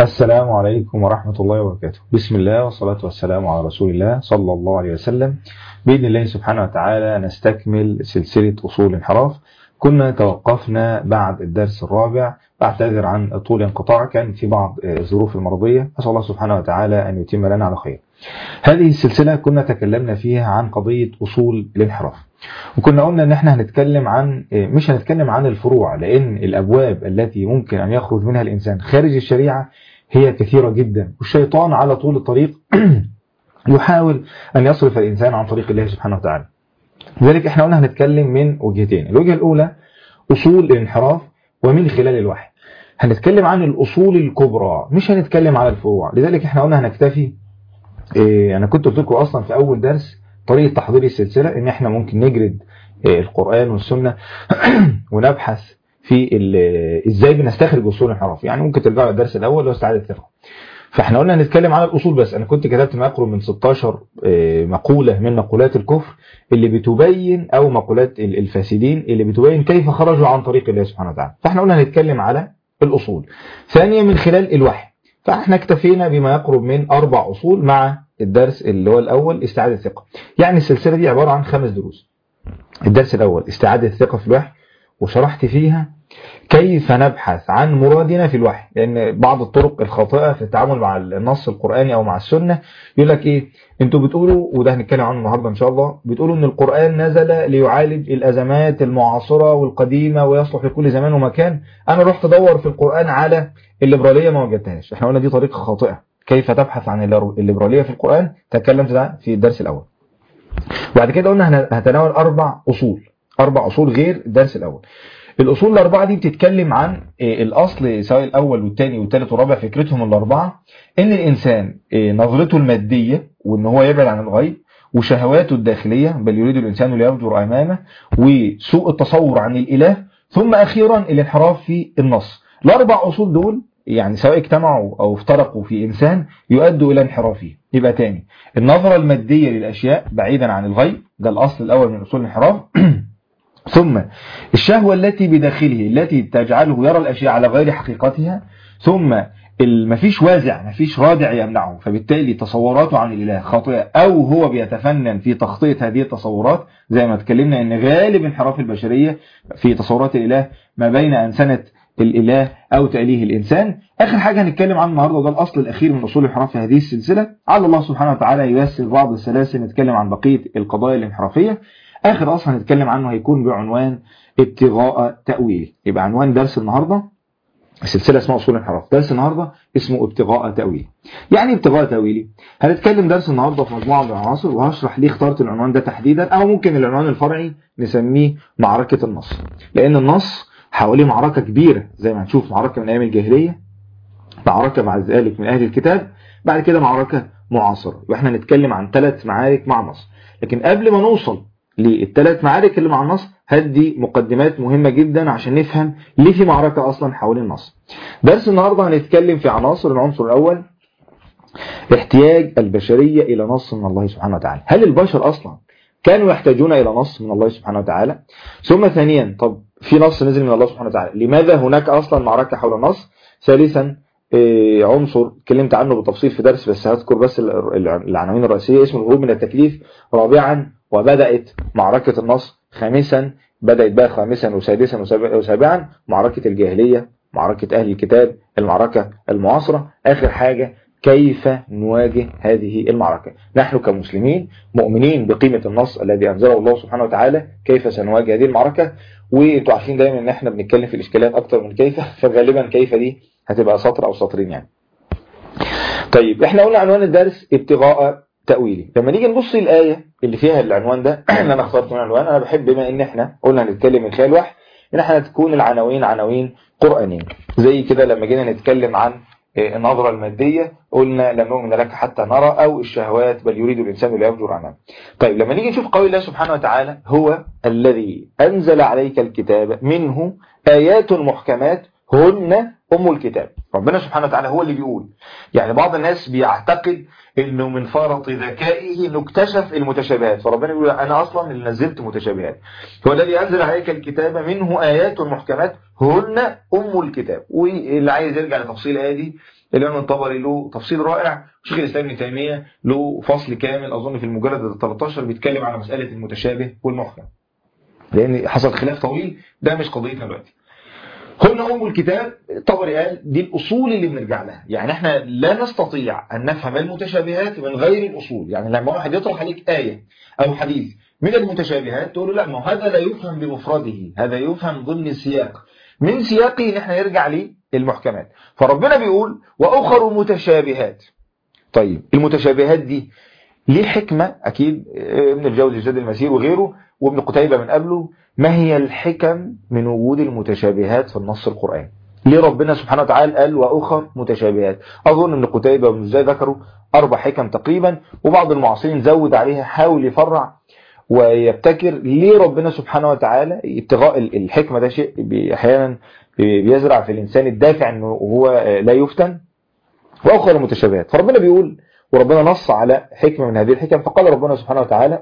السلام عليكم ورحمة الله وبركاته بسم الله والصلاة والسلام على رسول الله صلى الله عليه وسلم بإذن الله سبحانه وتعالى نستكمل سلسلة أصول الانحراف كنا توقفنا بعد الدرس الرابع بعتذر عن طول انقطاع كان في بعض الظروف المرضية أسأل الله سبحانه وتعالى أن يتم لنا على خير هذه السلسلة كنا تكلمنا فيها عن قضية أصول الانحراف وكنا قلنا ان احنا هنتكلم عن مش هنتكلم عن الفروع لان الابواب التي ممكن ان يخرج منها الانسان خارج الشريعة هي كثيرة جدا والشيطان على طول الطريق يحاول ان يصرف الانسان عن طريق الله سبحانه وتعالى لذلك احنا قلنا هنتكلم من وجهتين الوجهة الاولى اصول الانحراف ومن خلال الوحي هنتكلم عن الاصول الكبرى مش هنتكلم على الفروع لذلك احنا قلنا هنكتفي إيه انا كنت قلت لكم اصلا في اول درس طريقة تحضير السلسلة ان احنا ممكن نجرد القرآن والسنة ونبحث في ازاي بنستخرج اصول الانحراف يعني ممكن ترجعوا للدرس الاول اللي هو استعادة الثقة فاحنا قلنا هنتكلم على الاصول بس انا كنت كتبت ما يقرب من 16 مقولة من مقولات الكفر اللي بتبين او مقولات الفاسدين اللي بتبين كيف خرجوا عن طريق الله سبحانه وتعالى فاحنا قلنا هنتكلم على الاصول ثانيا من خلال الوحي فاحنا اكتفينا بما يقرب من اربع اصول مع الدرس اللي هو الأول استعادة الثقة يعني السلسلة دي عبارة عن خمس دروس الدرس الأول استعادة الثقة في الوحي وشرحت فيها كيف نبحث عن مرادنا في الوحي لأن بعض الطرق الخاطئة في التعامل مع النص القرآني أو مع السنة يقول لك إيه أنتوا بتقولوا وده هنتكلم عنه النهاردة إن شاء الله بتقولوا أن القرآن نزل ليعالج الأزمات المعاصرة والقديمة ويصلح لكل زمان ومكان أنا رحت أدور في القرآن على الليبرالية ما وجدتهاش احنا قلنا دي طريقة خاطئة كيف تبحث عن الليبرالية في القرآن تكلمت ده في الدرس الأول بعد كده قلنا هتناول أربع أصول أربع أصول غير الدرس الأول الأصول الأربعة دي بتتكلم عن الأصل سواء الأول والثاني والثالث والرابع فكرتهم الأربعة إن الإنسان نظرته المادية وإن هو يبعد عن الغيب وشهواته الداخلية بل يريد الإنسان ليفجر أمامه وسوء التصور عن الإله ثم أخيرا الانحراف في النص الأربع أصول دول يعني سواء اجتمعوا أو افترقوا في إنسان يؤدوا إلى انحرافه يبقى تاني النظرة المادية للأشياء بعيدا عن الغيب ده الأصل الأول من أصول الانحراف ثم الشهوة التي بداخله التي تجعله يرى الأشياء على غير حقيقتها ثم مفيش وازع مفيش رادع يمنعه فبالتالي تصوراته عن الإله خاطئة أو هو بيتفنن في تخطيط هذه التصورات زي ما اتكلمنا أن غالب انحراف البشرية في تصورات الإله ما بين أنسنة الإله أو تأليه الإنسان آخر حاجة هنتكلم عنه النهاردة وده الأصل الأخير من أصول الانحراف في هذه السلسلة على الله سبحانه وتعالى ييسر بعض السلاسل نتكلم عن بقية القضايا الانحرافية آخر أصل هنتكلم عنه هيكون بعنوان ابتغاء تأويل يبقى عنوان درس النهاردة السلسلة اسمها أصول الانحراف درس النهاردة اسمه ابتغاء تأويل يعني ابتغاء تأويلي هنتكلم درس النهاردة في مجموعة من العناصر وهشرح ليه اخترت العنوان ده تحديدا أو ممكن العنوان الفرعي نسميه معركة النص لأن النص حواليه معركة كبيرة زي ما هنشوف معركة من أيام الجاهلية معركة مع ذلك من أهل الكتاب بعد كده معركة معاصرة وإحنا نتكلم عن ثلاث معارك مع النص لكن قبل ما نوصل للثلاث معارك اللي مع النص هدي مقدمات مهمة جدا عشان نفهم ليه في معركة أصلا حوالين النص درس النهاردة هنتكلم في عناصر العنصر الأول احتياج البشرية إلى نص من الله سبحانه وتعالى هل البشر أصلا كانوا يحتاجون إلى نص من الله سبحانه وتعالى ثم ثانيا طب في نص نزل من الله سبحانه وتعالى لماذا هناك أصلا معركة حول النص ثالثا عنصر اتكلمت عنه بالتفصيل في درس بس هذكر بس العناوين الرئيسية اسم الهروب من التكليف رابعا وبدأت معركة النص خامسا بدأت بقى خامسا وسادسا وسابعا معركة الجاهلية معركة أهل الكتاب المعركة المعاصرة آخر حاجة كيف نواجه هذه المعركة نحن كمسلمين مؤمنين بقيمة النص الذي أنزله الله سبحانه وتعالى كيف سنواجه هذه المعركة وانتوا عارفين دايما ان احنا بنتكلم في الاشكالات اكتر من كيف فغالبا كيف دي هتبقى سطر او سطرين يعني طيب احنا قلنا عنوان الدرس ابتغاء تأويلي لما نيجي نبص الآية اللي فيها العنوان ده اللي انا اخترت من العنوان انا بحب بما ان احنا قلنا هنتكلم من خلال وحي ان احنا تكون العناوين عناوين قرآنية زي كده لما جينا نتكلم عن النظرة المادية قلنا لم نؤمن لك حتى نرى أو الشهوات بل يريد الإنسان ليفجر أمامه طيب لما نيجي نشوف قول الله سبحانه وتعالى هو الذي أنزل عليك الكتاب منه آيات محكمات هن أم الكتاب ربنا سبحانه وتعالى هو اللي بيقول يعني بعض الناس بيعتقد انه من فرط ذكائه انه اكتشف المتشابهات فربنا يقول انا اصلا اللي نزلت متشابهات هو الذي انزل عليك الكتاب منه ايات محكمات هن ام الكتاب واللي عايز يرجع لتفصيل الايه دي الإمام الطبري له تفصيل رائع شيخ الإسلام ابن تيمية له فصل كامل أظن في المجلد ال 13 بيتكلم على مسألة المتشابه والمحكم لأن حصل خلاف طويل ده مش قضيتنا دلوقتي هنا أم الكتاب طبري قال دي الأصول اللي بنرجع لها يعني احنا لا نستطيع أن نفهم المتشابهات من غير الأصول يعني لما واحد يطرح عليك آية أو حديث من المتشابهات تقول له لا ما هذا لا يفهم بمفرده هذا يفهم ضمن السياق من سياقه نحن يرجع للمحكمات فربنا بيقول وأخر متشابهات طيب المتشابهات دي ليه حكمة أكيد ابن الجوزي جد المسير وغيره وابن قتيبة من قبله ما هي الحكم من وجود المتشابهات في النص القرآني ليه ربنا سبحانه وتعالى قال وأخر متشابهات أظن ابن قتيبة وابن الجوزي ذكروا أربع حكم تقريبا وبعض المعاصرين زود عليها حاول يفرع ويبتكر ليه ربنا سبحانه وتعالى ابتغاء الحكمة ده شيء أحيانا بيزرع في الإنسان الدافع أنه هو لا يفتن وأخر المتشابهات فربنا بيقول وربنا نص على حكمة من هذه الحكم فقال ربنا سبحانه وتعالى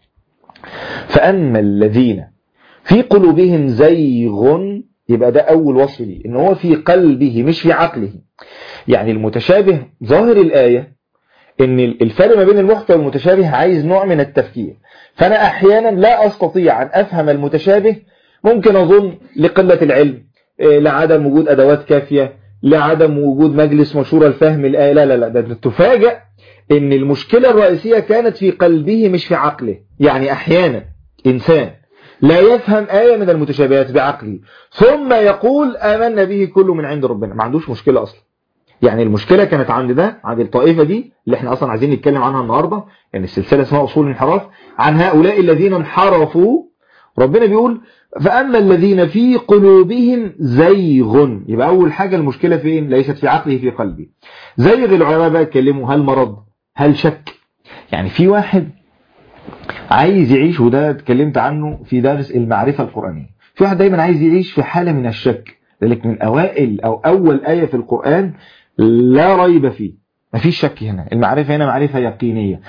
فأما الذين في قلوبهم زيغ يبقى ده أول وصف لي إن هو في قلبه مش في عقله يعني المتشابه ظاهر الآية إن الفرق ما بين المحكم والمتشابه عايز نوع من التفكير فأنا أحيانا لا أستطيع أن أفهم المتشابه ممكن أظن لقلة العلم لعدم وجود أدوات كافية لعدم وجود مجلس مشورة الفهم الآية لا لا لا ده تفاجأ ان المشكلة الرئيسية كانت في قلبه مش في عقله يعني احيانا انسان لا يفهم آية من المتشابهات بعقله ثم يقول آمنا به كله من عند ربنا ما عندوش مشكلة أصلا يعني المشكلة كانت عند ده عند الطائفة دي اللي احنا أصلا عايزين نتكلم عنها النهاردة يعني السلسلة اسمها أصول الانحراف عن هؤلاء الذين انحرفوا ربنا بيقول فأما الذين في قلوبهم زيغ يبقى أول حاجة المشكلة فين ليست في عقله في قلبه زيغ العلماء بقى اتكلموا هل مرض هل شك يعني في واحد عايز يعيش وده اتكلمت عنه في درس المعرفة القرآنية في واحد دايما عايز يعيش في حالة من الشك ذلك من أوائل أو أول آية في القرآن لا ريب فيه ما فيش شك هنا المعرفة هنا معرفة يقينية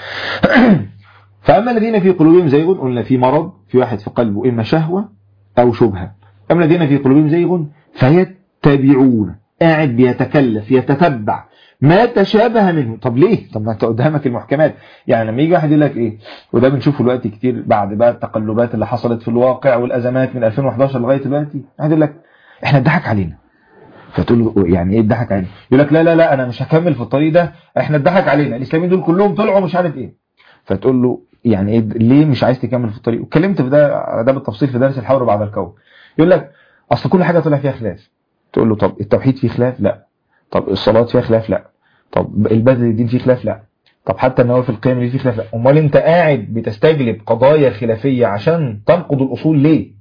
فأما الذين في قلوبهم زيغ قلنا في مرض في واحد في قلبه إما شهوة أو شبهة أما الذين في قلوبهم زيغ فيتبعون قاعد بيتكلف يتتبع ما تشابه منه طب ليه طب ما انت قدامك المحكمات يعني لما يجي واحد يقول لك ايه وده بنشوفه دلوقتي كتير بعد بقى التقلبات اللي حصلت في الواقع والازمات من 2011 لغايه دلوقتي واحد يقول لك احنا اتضحك علينا فتقول له يعني ايه اتضحك علينا يقول لك لا لا لا انا مش هكمل في الطريق ده احنا اتضحك علينا الاسلاميين دول كلهم طلعوا مش عارف ايه فتقول له يعني ايه ليه مش عايز تكمل في الطريق واتكلمت في ده ده بالتفصيل في درس الحور بعد الكون يقول لك اصل كل حاجه طلع فيها خلاف تقول له طب التوحيد فيه خلاف لا طب الصلاه فيها خلاف لا طب البذل الدين فيه خلاف لا طب حتى النوافل القيم اللي فيه خلاف لا امال انت قاعد بتستجلب قضايا خلافيه عشان تنقض الاصول ليه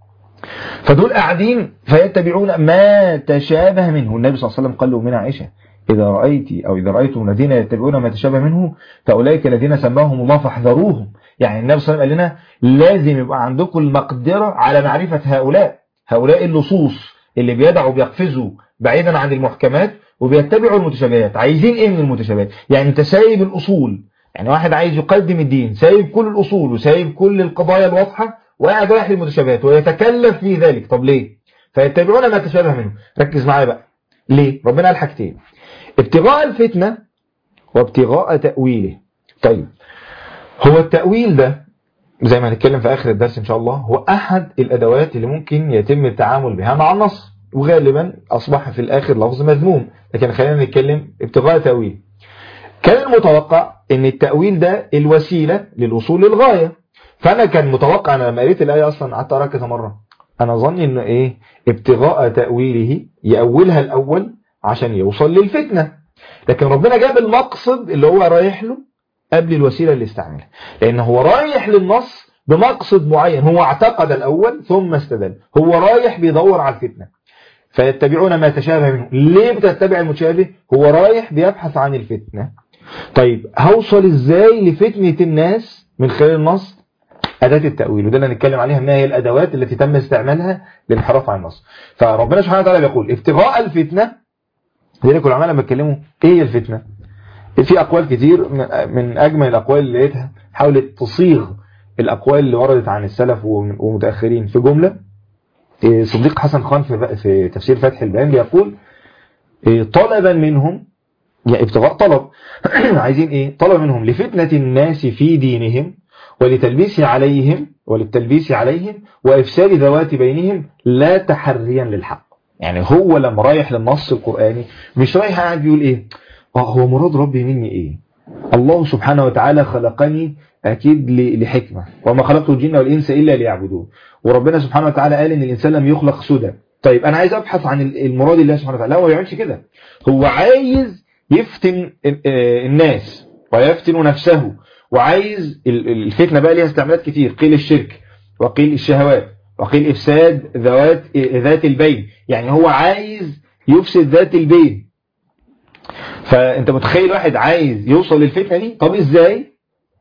فدول قاعدين فيتبعون ما تشابه منه النبي صلى الله عليه وسلم قال له من عائشه إذا رأيت أو إذا رأيتم الذين يتبعون ما تشابه منه فأولئك الذين سماهم الله فاحذروهم يعني النبي صلى الله عليه وسلم قال لنا لازم يبقى عندكم المقدرة على معرفة هؤلاء هؤلاء اللصوص اللي بيدعوا بيقفزوا بعيدا عن المحكمات وبيتبعوا المتشابهات عايزين ايه من المتشابهات يعني انت سايب الاصول يعني واحد عايز يقدم الدين سايب كل الاصول وسايب كل القضايا الواضحه وقاعد رايح للمتشابهات ويتكلف في ذلك طب ليه فيتبعون ما تشابه منه ركز معايا بقى ليه ربنا قال حاجتين ابتغاء الفتنه وابتغاء تاويله طيب هو التاويل ده زي ما هنتكلم في اخر الدرس ان شاء الله هو احد الادوات اللي ممكن يتم التعامل بها مع النص وغالبا أصبح في الآخر لفظ مذموم لكن خلينا نتكلم ابتغاء تأويل كان المتوقع ان التأويل ده الوسيلة للوصول للغاية فأنا كان متوقع أنا لما قريت الآية أصلا قعدت أقرأ كذا مرة أنا ظني إنه إيه ابتغاء تأويله يأولها الأول عشان يوصل للفتنة لكن ربنا جاب المقصد اللي هو رايح له قبل الوسيلة اللي استعملها لأن هو رايح للنص بمقصد معين هو اعتقد الأول ثم استدل هو رايح بيدور على الفتنة فيتبعون ما تشابه منه ليه بتتبع المتشابه هو رايح بيبحث عن الفتنة طيب هوصل ازاي لفتنة الناس من خلال النص أداة التأويل وده اللي هنتكلم عليها انها هي الأدوات التي تم استعمالها للانحراف عن النص فربنا سبحانه وتعالى بيقول ابتغاء الفتنة لذلك العلماء لما اتكلموا ايه هي الفتنة في أقوال كتير من أجمل الأقوال اللي لقيتها حاولت تصيغ الأقوال اللي وردت عن السلف ومتأخرين في جملة صديق حسن خان في تفسير فتح البيان بيقول طلبا منهم يعني ابتغاء طلب عايزين ايه طلب منهم لفتنة الناس في دينهم ولتلبيس عليهم وللتلبيس عليهم وإفساد ذوات بينهم لا تحريا للحق يعني هو لما رايح للنص القرآني مش رايح قاعد بيقول ايه اه هو مراد ربي مني ايه الله سبحانه وتعالى خلقني أكيد لحكمة وما خلقت الجن والإنس إلا ليعبدون وربنا سبحانه وتعالى قال إن الإنسان لم يخلق سدى طيب أنا عايز أبحث عن المراد الله سبحانه وتعالى لا هو ما يعملش كده هو عايز يفتن الناس ويفتن نفسه وعايز الفتنة بقى ليها استعمالات كتير قيل الشرك وقيل الشهوات وقيل إفساد ذوات ذات البين يعني هو عايز يفسد ذات البين فأنت متخيل واحد عايز يوصل للفتنة دي طب إزاي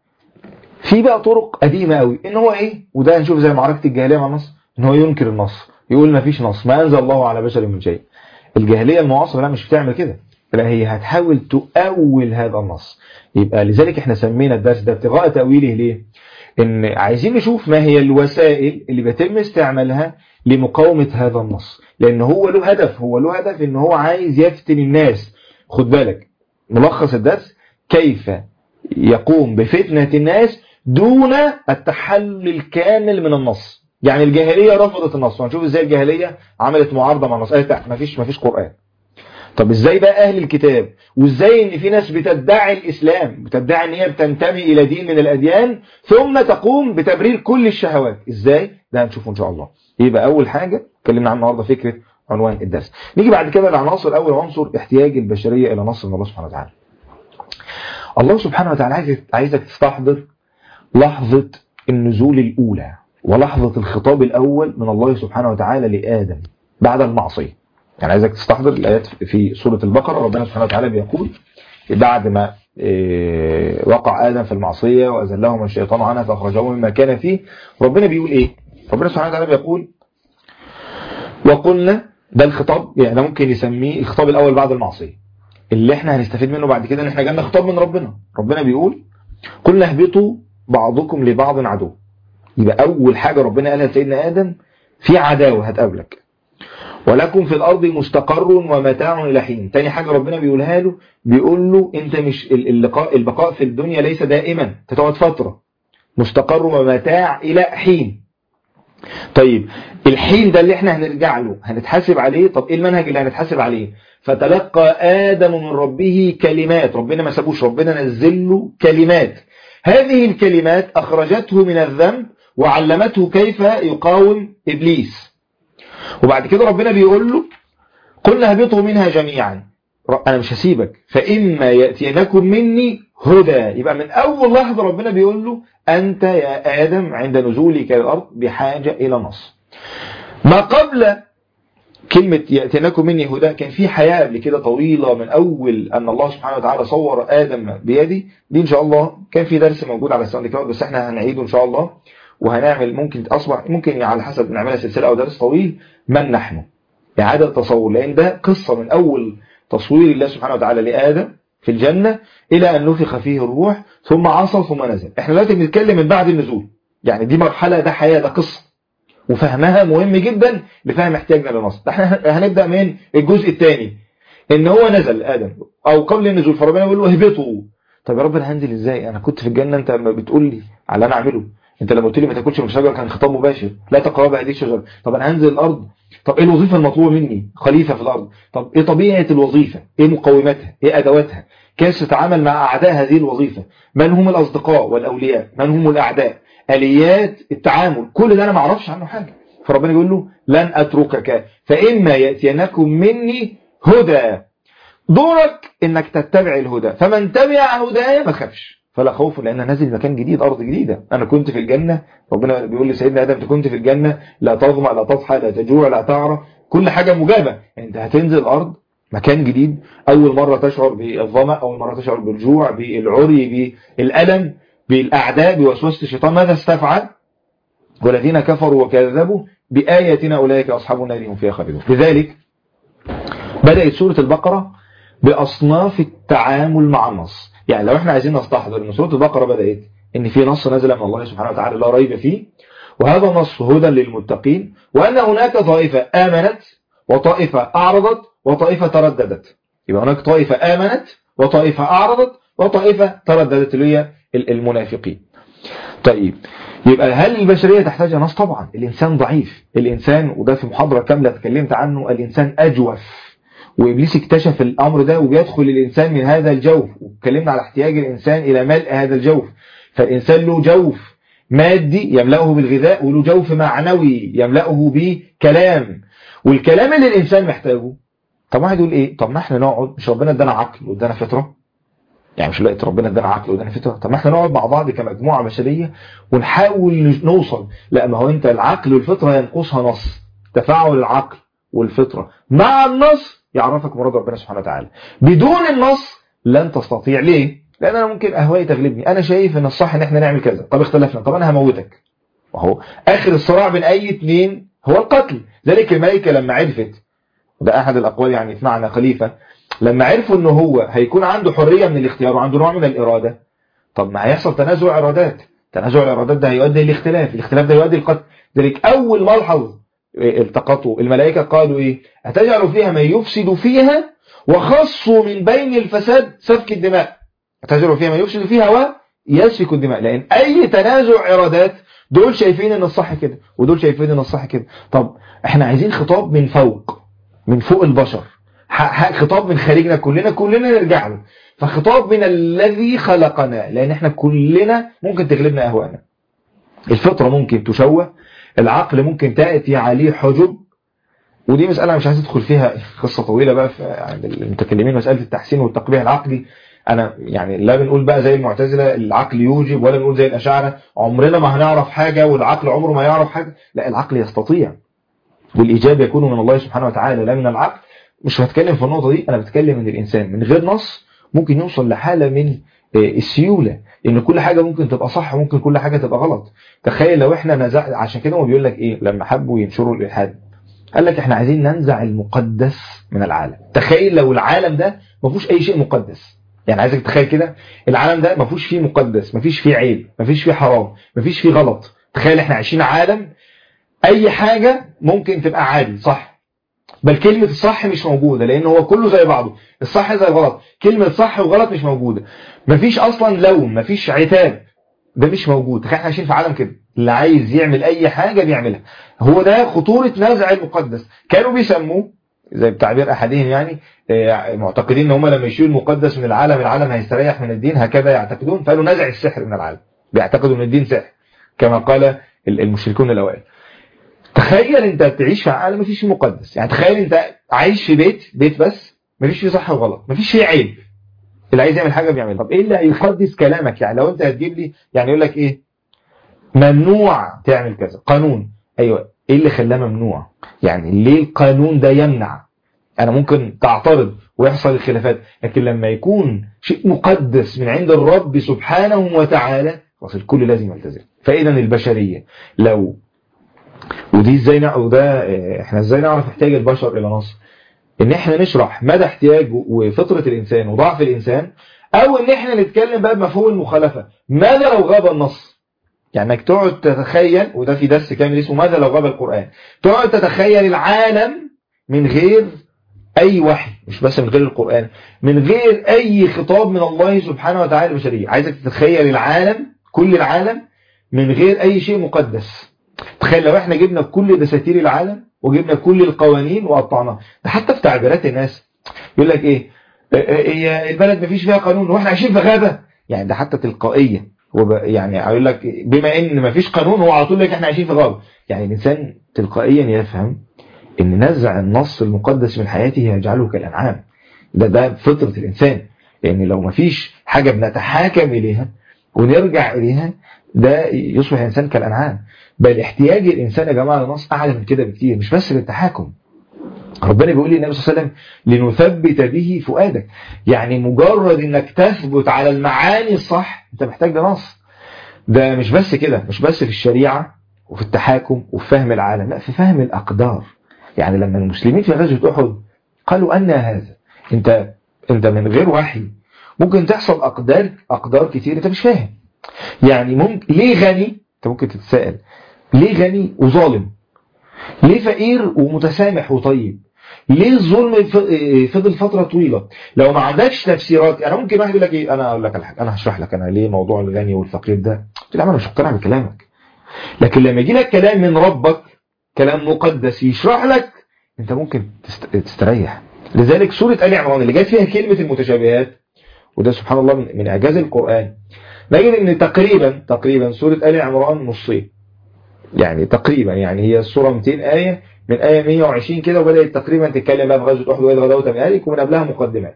في بقى طرق قديمة قوي ان هو ايه وده هنشوف زي معركة الجاهلية مع النص ان هو ينكر النص يقول ما فيش نص ما انزل الله على بشر من شيء الجاهلية المعاصرة لا مش بتعمل كده لا هي هتحاول تؤول هذا النص يبقى لذلك احنا سمينا الدرس ده ابتغاء تأويله ليه ان عايزين نشوف ما هي الوسائل اللي بيتم استعمالها لمقاومة هذا النص لان هو له هدف هو له هدف ان هو عايز يفتن الناس خد بالك ملخص الدرس كيف يقوم بفتنة الناس دون التحلل الكامل من النص يعني الجاهلية رفضت النص وهنشوف ازاي الجاهلية عملت معارضة مع النص قالت ما فيش ما فيش قرآن طب ازاي بقى اهل الكتاب وازاي ان في ناس بتدعي الاسلام بتدعي ان هي بتنتمي الى دين من الاديان ثم تقوم بتبرير كل الشهوات ازاي ده هنشوفه ان شاء الله يبقى اول حاجة اتكلمنا عنها النهارده فكرة عنوان الدرس نيجي بعد كده لعناصر اول عنصر احتياج البشرية الى نصر من الله سبحانه وتعالى الله سبحانه وتعالى عايزك تستحضر لحظة النزول الأولى ولحظة الخطاب الأول من الله سبحانه وتعالى لآدم بعد المعصية يعني عايزك تستحضر الآيات في سورة البقرة ربنا سبحانه وتعالى بيقول بعد ما وقع آدم في المعصية وأزلهم الشيطان عنها فأخرجه مما كان فيه ربنا بيقول إيه ربنا سبحانه وتعالى بيقول وقلنا ده الخطاب يعني ده ممكن يسميه الخطاب الأول بعد المعصية اللي احنا هنستفيد منه بعد كده ان احنا جالنا خطاب من ربنا ربنا بيقول قلنا اهبطوا بعضكم لبعض عدو يبقى اول حاجة ربنا قالها لسيدنا ادم في عداوة هتقابلك ولكم في الارض مستقر ومتاع الى حين تاني حاجة ربنا بيقولها له بيقول له انت مش اللقاء البقاء في الدنيا ليس دائما تقعد فترة مستقر ومتاع الى حين طيب الحين ده اللي احنا هنرجع له هنتحاسب عليه طب ايه المنهج اللي هنتحاسب عليه فتلقى آدم من ربه كلمات ربنا ما سابوش ربنا نزل له كلمات هذه الكلمات أخرجته من الذنب وعلمته كيف يقاوم إبليس وبعد كده ربنا بيقول له قلنا هبطوا منها جميعا أنا مش هسيبك فإما يأتينكم مني هدى يبقى من أول لحظة ربنا بيقول له أنت يا آدم عند نزولك الأرض بحاجة إلى نص ما قبل كلمة يأتينكم مني هدى كان في حياة قبل كده طويلة من أول أن الله سبحانه وتعالى صور آدم بيدي دي إن شاء الله كان في درس موجود على الساوند كلاود بس احنا هنعيده إن شاء الله وهنعمل ممكن أصبح ممكن على حسب نعملها سلسلة أو درس طويل من نحن إعادة تصور لأن ده قصة من أول تصوير الله سبحانه وتعالى لآدم في الجنة إلى أن نفخ فيه الروح ثم عصى ثم نزل احنا دلوقتي بنتكلم من بعد النزول يعني دي مرحلة ده حياة ده قصة وفهمها مهم جدا لفهم احتياجنا للنص احنا هنبدأ من الجزء الثاني ان هو نزل ادم او قبل النزول فربنا يقول له اهبطوا طب يا رب انا هنزل ازاي انا كنت في الجنة انت لما بتقول لي على اللي انا اعمله انت لما قلت لي ما تاكلش من الشجره كان خطاب مباشر لا تقرب هذه الشجره طب انا هنزل الارض طب ايه الوظيفه المطلوبه مني خليفه في الارض طب ايه طبيعه الوظيفه ايه مقوماتها ايه ادواتها كيف تتعامل مع اعداء هذه الوظيفه من هم الاصدقاء والاولياء من هم الاعداء اليات التعامل كل ده انا ما اعرفش عنه حاجه فربنا يقول له لن اتركك فاما ياتينكم مني هدى دورك انك تتبع الهدى فمن تبع هدايا ما تخافش فلا خوف لان نازل مكان جديد ارض جديده انا كنت في الجنه ربنا بيقول لسيدنا ادم انت كنت في الجنه لا تظمأ لا تضحى لا تجوع لا تعرى كل حاجه مجابه انت هتنزل الارض مكان جديد اول مره تشعر بالظمأ اول مره تشعر بالجوع بالعري بالالم بالاعداء بوسوسه الشيطان ماذا استفعل والذين كفروا وكذبوا بآياتنا أولئك أصحاب النار هم فيها خالدون لذلك بدأت سورة البقرة بأصناف التعامل مع النص يعني لو احنا عايزين نستحضر ان سورة البقرة بدأت ان في نص نزل من الله سبحانه وتعالى لا ريب فيه وهذا النص هدى للمتقين وأن هناك طائفة آمنت وطائفة أعرضت وطائفة ترددت يبقى هناك طائفة آمنت وطائفة أعرضت وطائفة ترددت اللي هي المنافقين طيب يبقى هل البشرية تحتاج نص طبعا الإنسان ضعيف الإنسان وده في محاضرة كاملة تكلمت عنه الإنسان أجوف وإبليس اكتشف الأمر ده وبيدخل الإنسان من هذا الجوف واتكلمنا على احتياج الإنسان إلى ملء هذا الجوف فالإنسان له جوف مادي يملأه بالغذاء وله جوف معنوي يملأه بكلام والكلام اللي الإنسان محتاجه طب واحد يقول إيه طب ما احنا نقعد مش ربنا ادانا عقل وادانا فطرة يعني مش لقيت ربنا ادانا عقل وادانا فطرة طب ما احنا نقعد مع بعض كمجموعة بشرية ونحاول نوصل لا ما هو انت العقل والفطرة ينقصها نص تفاعل العقل والفطرة مع النص يعرفك مراد ربنا سبحانه وتعالى بدون النص لن تستطيع ليه لان انا ممكن اهوائي تغلبني انا شايف ان الصح ان احنا نعمل كذا طب اختلفنا طب انا هموتك وهو اخر الصراع بين اي اثنين هو القتل ذلك الملكة لما عرفت ده احد الاقوال يعني في معنى خليفة لما عرفوا ان هو هيكون عنده حرية من الاختيار وعنده نوع من الارادة طب ما هيحصل تنازع ارادات تنازع الارادات ده هيؤدي للاختلاف الاختلاف ده يؤدي للقتل ذلك اول ملحظ التقطوا الملائكة قالوا ايه هتجعل فيها من يفسد فيها وخصوا من بين الفساد سفك الدماء هتجعل فيها من يفسد فيها ويسفك الدماء لان اي تنازع ارادات دول شايفين ان الصح كده ودول شايفين ان الصح كده طب احنا عايزين خطاب من فوق من فوق البشر خطاب من خارجنا كلنا كلنا نرجع له فخطاب من الذي خلقنا لان احنا كلنا ممكن تغلبنا اهواءنا الفطرة ممكن تشوه العقل ممكن تأتي عليه حجب ودي مسألة مش عايز ادخل فيها قصة طويلة بقى عند المتكلمين مسألة التحسين والتقبيح العقلي انا يعني لا بنقول بقى زي المعتزلة العقل يوجب ولا بنقول زي الاشاعرة عمرنا ما هنعرف حاجة والعقل عمره ما يعرف حاجة لا العقل يستطيع والإيجاب يكون من الله سبحانه وتعالى لا من العقل مش هتكلم في النقطة دي أنا بتكلم من الإنسان من غير نص ممكن يوصل لحالة من السيولة إن كل حاجة ممكن تبقى صح وممكن كل حاجة تبقى غلط تخيل لو إحنا نزع عشان كده هو بيقول لك إيه لما حبوا ينشروا الإلحاد قال لك إحنا عايزين ننزع المقدس من العالم تخيل لو العالم ده ما فيهوش أي شيء مقدس يعني عايزك تخيل كده العالم ده ما فيهوش فيه مقدس ما فيش فيه عيب ما فيش فيه حرام ما فيش فيه غلط تخيل إحنا عايشين عالم أي حاجة ممكن تبقى عادي صح بل كلمة الصح مش موجودة لأن هو كله زي بعضه الصح زي الغلط كلمة صح وغلط مش موجودة مفيش أصلا لوم مفيش عتاب ده مش موجود احنا عايشين في عالم كده اللي عايز يعمل أي حاجة بيعملها هو ده خطورة نزع المقدس كانوا بيسموه زي بتعبير أحدهم يعني معتقدين ان هم لما يشيلوا المقدس من العالم العالم هيستريح من الدين هكذا يعتقدون فقالوا نزع السحر من العالم بيعتقدوا ان الدين سحر كما قال المشركون الأوائل تخيل انت تعيش في عالم مفيش فيه مقدس يعني تخيل انت عايش في بيت بيت بس مفيش فيه صح وغلط مفيش فيه عيب اللي عايز يعمل حاجه بيعملها طب ايه اللي هيقدس كلامك يعني لو انت هتجيب لي يعني يقول لك ايه ممنوع تعمل كذا قانون ايوه ايه اللي خلاه ممنوع يعني ليه القانون ده يمنع انا ممكن تعترض ويحصل الخلافات لكن لما يكون شيء مقدس من عند الرب سبحانه وتعالى خلاص الكل لازم يلتزم فاذا البشريه لو ودي ازاي نع... وده احنا ازاي نعرف احتياج البشر الى نصر ان احنا نشرح مدى احتياج وفطرة الانسان وضعف الانسان او ان احنا نتكلم بقى بمفهوم المخالفة ماذا لو غاب النص يعني انك تقعد تتخيل وده في درس كامل اسمه ماذا لو غاب القرآن تقعد تتخيل العالم من غير اي وحي مش بس من غير القرآن من غير اي خطاب من الله سبحانه وتعالى البشرية عايزك تتخيل العالم كل العالم من غير اي شيء مقدس تخيل لو احنا جبنا كل دساتير العالم وجبنا كل القوانين وقطعناها ده حتى في تعبيرات الناس يقول لك ايه هي البلد مفيش فيها قانون واحنا عايشين في غابة يعني ده حتى تلقائية يعني هيقول لك بما ان مفيش قانون هو على طول لك احنا عايشين في غابة يعني الانسان تلقائيا يفهم ان نزع النص المقدس من حياته يجعله كالانعام ده ده فطرة الانسان لان لو مفيش حاجة بنتحاكم اليها ونرجع اليها ده يصبح الانسان كالانعام بل احتياج الإنسان يا جماعة للنص أعلى من كده بكتير مش بس للتحاكم ربنا بيقول للنبي صلى الله عليه وسلم لنثبت به فؤادك يعني مجرد انك تثبت على المعاني الصح انت محتاج لنص ده مش بس كده مش بس في الشريعة وفي التحاكم وفي فهم العالم لا في فهم الأقدار يعني لما المسلمين في غزوة أحد قالوا أن هذا انت انت من غير وحي ممكن تحصل أقدار أقدار كتير انت مش فاهم يعني ممكن ليه غني انت ممكن تتساءل ليه غني وظالم ليه فقير ومتسامح وطيب ليه الظلم ف- فضل فتره طويله لو ما عندكش تفسيرات يعني ممكن واحد يقول لك ايه انا اقول لك على حاجه انا هشرح لك انا ليه موضوع الغني والفقير ده قلت له يا عم انا مش مقتنع بكلامك لكن لما يجي لك كلام من ربك كلام مقدس يشرح لك انت ممكن تست- تستريح لذلك سوره ال عمران اللي جت فيها كلمه المتشابهات وده سبحان الله من من اعجاز القران نجد ان تقريبا تقريبا سوره ال عمران نصين يعني تقريبا يعني هي السوره 200 ايه من ايه 120 كده وبدات تقريبا تتكلم بقى في غزوه احد واذ غدوت من اهلك ومن قبلها مقدمات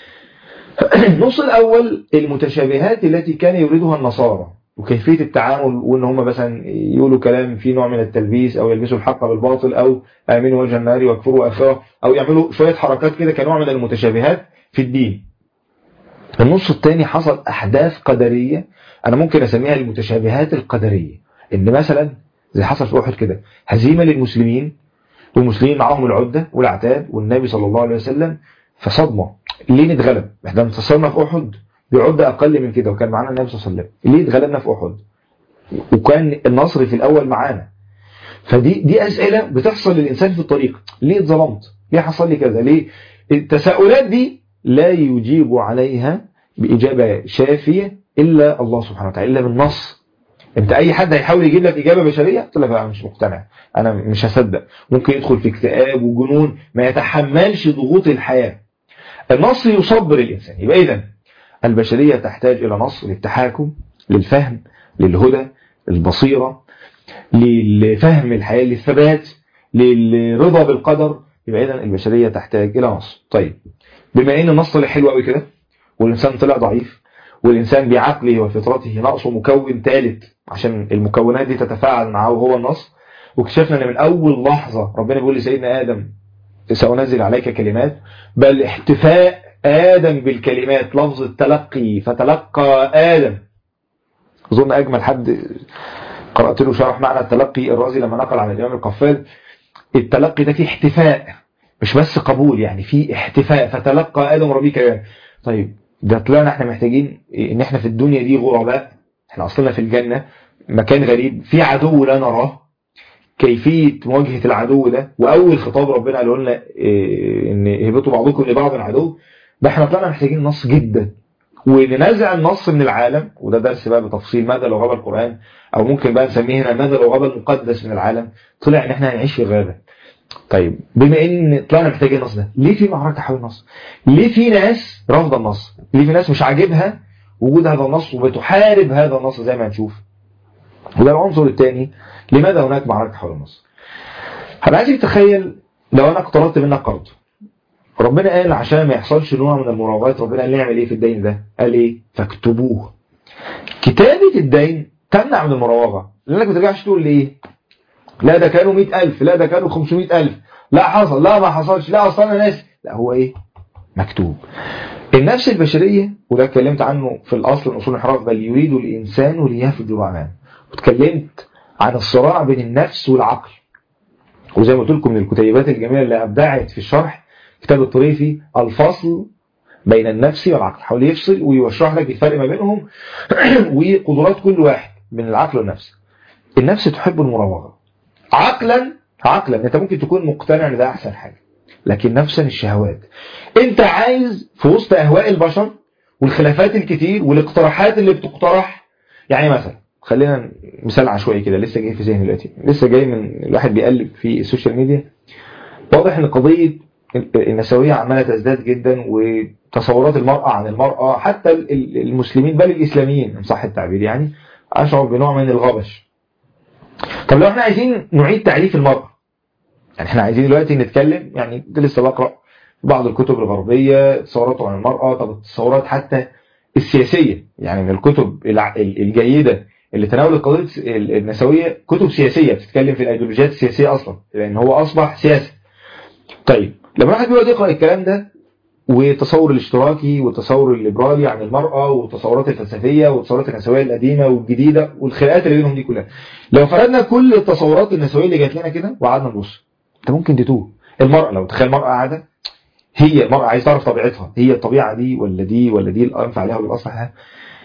النص الاول المتشابهات التي كان يريدها النصارى وكيفيه التعامل وان هم مثلا يقولوا كلام فيه نوع من التلبيس او يلبسوا الحق بالباطل او امنوا وجه النار واكفروا اخره او يعملوا شويه حركات كده كنوع من المتشابهات في الدين النص الثاني حصل احداث قدريه انا ممكن اسميها المتشابهات القدريه ان مثلا زي حصل في احد كده هزيمه للمسلمين والمسلمين معاهم العده والعتاد والنبي صلى الله عليه وسلم فصدمه ليه نتغلب احنا انتصرنا في احد بعده اقل من كده وكان معانا النبي صلى الله عليه وسلم ليه اتغلبنا في احد وكان النصر في الاول معانا فدي دي اسئله بتحصل للانسان في الطريق ليه اتظلمت ليه حصل لي كذا ليه التساؤلات دي لا يجيب عليها باجابه شافيه الا الله سبحانه وتعالى الا بالنص انت اي حد هيحاول يجيب لك اجابه بشريه قلت لك انا مش مقتنع انا مش هصدق ممكن يدخل في اكتئاب وجنون ما يتحملش ضغوط الحياه النص يصبر الانسان يبقى اذا البشريه تحتاج الى نص للتحاكم للفهم للهدى للبصيره للفهم الحياه للثبات للرضا بالقدر يبقى اذا البشريه تحتاج الى نص طيب بما ان النص طلع حلو قوي كده والانسان طلع ضعيف والإنسان بعقله وفطرته ناقصه مكون ثالث عشان المكونات دي تتفاعل معه وهو النص واكتشفنا ان من اول لحظة ربنا بيقول لسيدنا آدم سأنزل عليك كلمات بل احتفاء آدم بالكلمات لفظ التلقي فتلقى آدم أظن أجمل حد قرأت له شرح معنى التلقي الرازي لما نقل عن الإمام القفال التلقي ده فيه احتفاء مش بس قبول يعني فيه احتفاء فتلقى آدم ربي كلام طيب ده طلعنا احنا محتاجين ان احنا في الدنيا دي غرباء احنا اصلنا في الجنة مكان غريب في عدو لا نراه كيفية مواجهة العدو ده واول خطاب ربنا قاله لنا اه ان اهبطوا بعضكم لبعض عدو ده احنا طلعنا محتاجين نص جدا وننزع النص من العالم وده درس بقى بتفصيل ماذا لو غاب القرآن او ممكن بقى نسميه هنا ماذا لو غاب المقدس من العالم طلع ان احنا هنعيش في غابة طيب بما ان طلعنا محتاجين النص ده ليه في معركة حول النص ليه في ناس رافضه النص ليه في ناس مش عاجبها وجود هذا النص وبتحارب هذا النص زي ما هنشوف وده العنصر الثاني لماذا هناك معركة حول النص انا عايزك تتخيل لو انا اقترضت منك قرض ربنا قال عشان ما يحصلش نوع من المراوغات ربنا قال نعمل ايه في الدين ده قال ايه فاكتبوه كتابة الدين تمنع من المراوغة لانك ما ترجعش تقول ليه لا ده كانوا 100000 لا ده كانوا 500000 لا حصل لا ما حصلش لا اصلا انا ناس لا هو ايه مكتوب النفس البشرية وده اتكلمت عنه في الأصل من أصول الانحراف بل يريد الإنسان ليفجر أمامه واتكلمت عن الصراع بين النفس والعقل وزي ما قلت لكم من الكتيبات الجميلة اللي أبدعت في الشرح كتاب الطريفي الفصل بين النفس والعقل حاول يفصل ويشرح لك الفرق ما بينهم وقدرات كل واحد من العقل والنفس النفس تحب المراوغة عقلا عقلا انت ممكن تكون مقتنع ان ده احسن حاجة لكن نفسا الشهوات انت عايز في وسط اهواء البشر والخلافات الكتير والاقتراحات اللي بتقترح يعني مثلا خلينا مثال عشوائي كده لسه جاي في ذهني دلوقتي لسه جاي من الواحد بيقلب في السوشيال ميديا واضح ان قضيه النسويه عماله تزداد جدا وتصورات المراه عن المراه حتى المسلمين بل الاسلاميين ان صح التعبير يعني اشعر بنوع من الغبش طب لو احنا عايزين نعيد تعريف المراه يعني احنا عايزين دلوقتي نتكلم يعني كنت لسه بقرا بعض الكتب الغربيه تصورات عن المراه طب التصورات حتى السياسيه يعني من الكتب الجيده اللي تناولت قضيه النسويه كتب سياسيه بتتكلم في الايديولوجيات السياسيه اصلا لان هو اصبح سياسي طيب لما الواحد بيقعد يقرا الكلام ده والتصور الاشتراكي والتصور الليبرالي عن المرأة والتصورات الفلسفية والتصورات النسوية القديمة والجديدة والخناقات اللي بينهم دي كلها لو فردنا كل التصورات النسوية اللي جات لنا كده وقعدنا نبص انت ممكن تتوه المرأة لو تخيل المرأة قاعدة هي المرأة عايز تعرف طبيعتها هي الطبيعة دي ولا دي ولا دي الأنفع عليها ولا الأصلح لها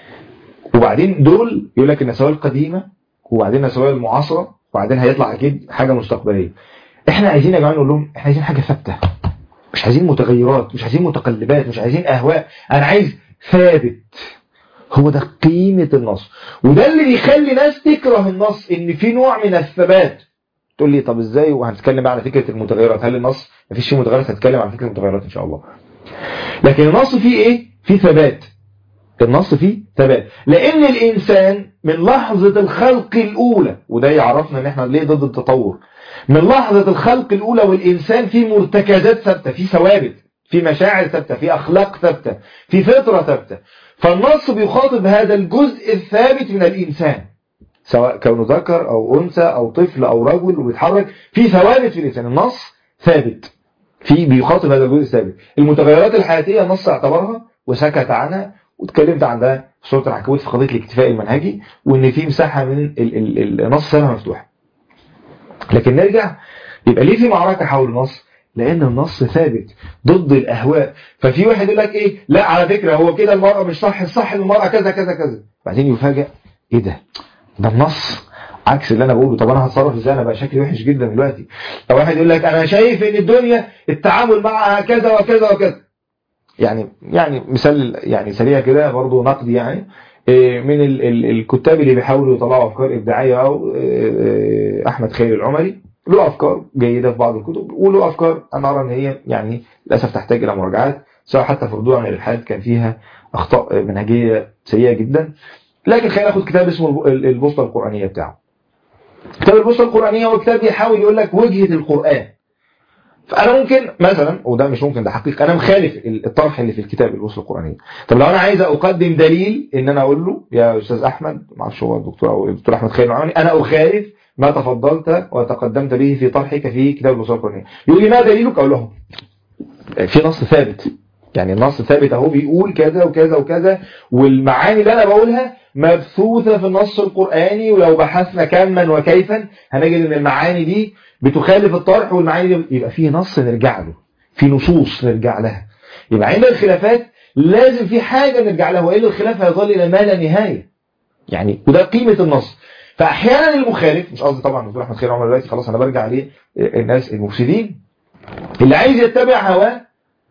وبعدين دول يقول لك النسوية القديمة وبعدين النسوية المعاصرة وبعدين هيطلع أكيد حاجة مستقبلية احنا عايزين يا جماعة نقول لهم احنا عايزين حاجة ثابتة مش عايزين متغيرات مش عايزين متقلبات مش عايزين اهواء انا عايز ثابت هو ده قيمة النص وده اللي بيخلي ناس تكره النص ان في نوع من الثبات تقول لي طب ازاي وهنتكلم بقى على فكرة المتغيرات هل النص مفيش فيه متغيرات هنتكلم على فكرة المتغيرات ان شاء الله لكن النص فيه ايه فيه ثبات النص فيه ثبات لان الانسان من لحظة الخلق الاولى وده يعرفنا ان احنا ليه ضد التطور من لحظة الخلق الاولى والانسان فيه مرتكزات ثابتة فيه ثوابت في مشاعر ثابتة في اخلاق ثابتة في فطرة ثابتة فالنص بيخاطب هذا الجزء الثابت من الانسان سواء كونه ذكر او انثى او طفل او رجل وبيتحرك في ثوابت في الانسان النص ثابت في بيخاطب هذا الجزء الثابت المتغيرات الحياتية النص اعتبرها وسكت عنها واتكلمت عن ده في سوره العنكبوت في قضيه الاكتفاء المنهجي وان في مساحه من ال ال النص سابها مفتوحه لكن نرجع يبقى ليه في معركه حول النص لان النص ثابت ضد الاهواء ففي واحد يقول لك ايه لا على فكره هو كده المراه مش صح الصح المراه كذا كذا كذا بعدين يفاجئ ايه ده ده النص عكس اللي انا بقوله طب انا هتصرف ازاي انا بقى شكلي وحش جدا دلوقتي طب واحد يقول لك انا شايف ان الدنيا التعامل معها كذا وكذا وكذا يعني يعني مثال يعني سريع كده برضه نقدي يعني من ال ال الكتاب اللي بيحاولوا يطلعوا افكار ابداعيه او احمد خير العمري له افكار جيده في بعض الكتب وله افكار انا ارى ان هي يعني للاسف تحتاج الى مراجعات سواء حتى في ردود عن الالحاد كان فيها اخطاء منهجيه سيئه جدا لكن خلينا ناخد كتاب اسمه البوصله القرانيه بتاعه كتاب البوصله القرانيه هو كتاب بيحاول يقول لك وجهه القران فانا ممكن مثلا وده مش ممكن ده حقيقه انا مخالف الطرح اللي في الكتاب الوصول القرانيه طب لو انا عايز اقدم دليل ان انا اقول له يا استاذ احمد ما اعرفش هو الدكتور او الدكتور احمد خير العمري انا اخالف ما تفضلت وتقدمت به في طرحك في كتاب الوصول القرانيه يقول لي ما دليلك اقول لهم في نص ثابت يعني النص ثابت اهو بيقول كذا وكذا وكذا والمعاني اللي انا بقولها مبثوثة في النص القرآني ولو بحثنا كما وكيفا هنجد ان المعاني دي بتخالف الطرح والمعاني دي يبقى في نص نرجع له في نصوص نرجع لها يبقى عند الخلافات لازم في حاجة نرجع لها وإلا الخلاف هيظل إلى ما لا نهاية يعني وده قيمة النص فأحيانا المخالف مش قصدي طبعا دكتور أحمد خير عمر دلوقتي خلاص أنا برجع عليه الناس المفسدين اللي عايز يتبع هواه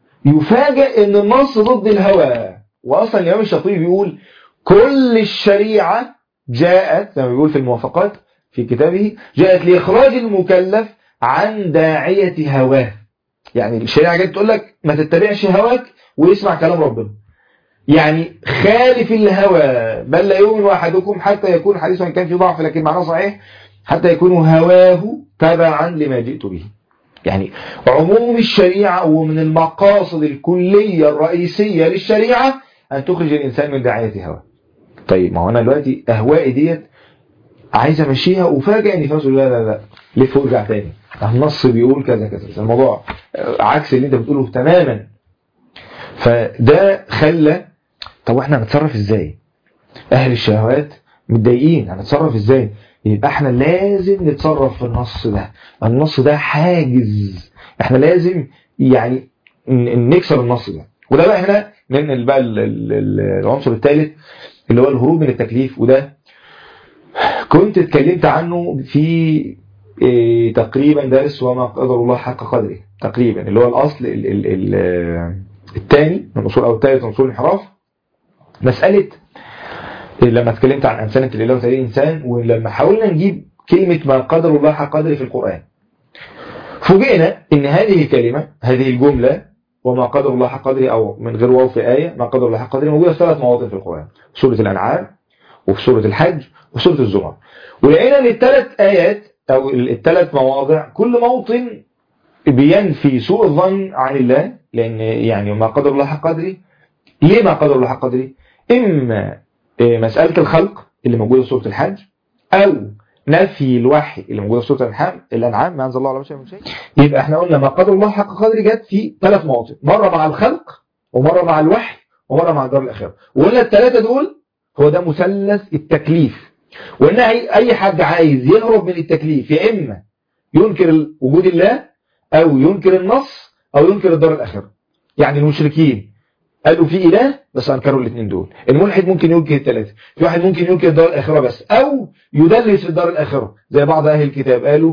يفاجئ ان النص ضد الهوى واصلا الامام الشاطبي بيقول كل الشريعة جاءت زي ما بيقول في الموافقات في كتابه جاءت لإخراج المكلف عن داعية هواه يعني الشريعة جاءت تقول لك ما تتبعش هواك ويسمع كلام ربنا يعني خالف الهوى بل لا يؤمن أحدكم حتى يكون حديثا كان في ضعف لكن معناه صحيح حتى يكون هواه تبعا لما جئت به يعني عموم الشريعة ومن المقاصد الكلية الرئيسية للشريعة أن تخرج الإنسان من داعية هواه طيب ما هو أنا دلوقتي أهوائي ديت عايز أمشيها وفاجئ إني فاهم لا لا لا لف وارجع تاني النص بيقول كذا كذا الموضوع عكس اللي أنت بتقوله تماما فده خلى طب احنا هنتصرف ازاي اهل الشهوات متضايقين هنتصرف ازاي يبقى احنا لازم نتصرف في النص ده النص ده حاجز احنا لازم يعني نكسر النص ده وده بقى هنا ننقل بقى العنصر الثالث اللي هو الهروب من التكليف وده كنت اتكلمت عنه في إيه تقريبا درس وما قدر الله حق قدره تقريبا اللي هو الاصل ال ال ال الثاني من اصول او الثالث من اصول الانحراف مساله لما اتكلمت عن أمثلة الإله وتاريخ الإنسان ولما حاولنا نجيب كلمة ما قدر الله حق قدره في القرآن فوجئنا ان هذه الكلمة هذه الجملة وما قدر الله حق قدره أو من غير واو في آية ما قدر الله حق قدره موجودة في ثلاث مواطن في القرآن سورة الأنعام وفي سورة الحج وفي سورة الزمر ولقينا ان الثلاث آيات أو الثلاث مواضع كل موطن بينفي سوء الظن عن الله لأن يعني ما قدر الله حق قدره ليه ما قدر الله حق قدره إما مسألة الخلق اللي موجودة في سورة الحج أو نفي الوحي اللي موجودة في سورة الأنعام الأنعام ما أنزل الله على بشر من شيء يبقى احنا قلنا ما قدر الله حق قدره جت في ثلاث مواطن مرة مع الخلق ومرة مع الوحي ومرة مع الدار الآخرة وقلنا الثلاثة دول هو ده مثلث التكليف وإن أي حد عايز يهرب من التكليف يا إما ينكر وجود الله أو ينكر النص أو ينكر الدار الآخرة يعني المشركين قالوا في إله بس أنكروا الاثنين دول الملحد ممكن ينكر الثلاثة في واحد ممكن ينكر الدار الآخرة بس أو يدلس في الدار الآخرة زي بعض أهل الكتاب قالوا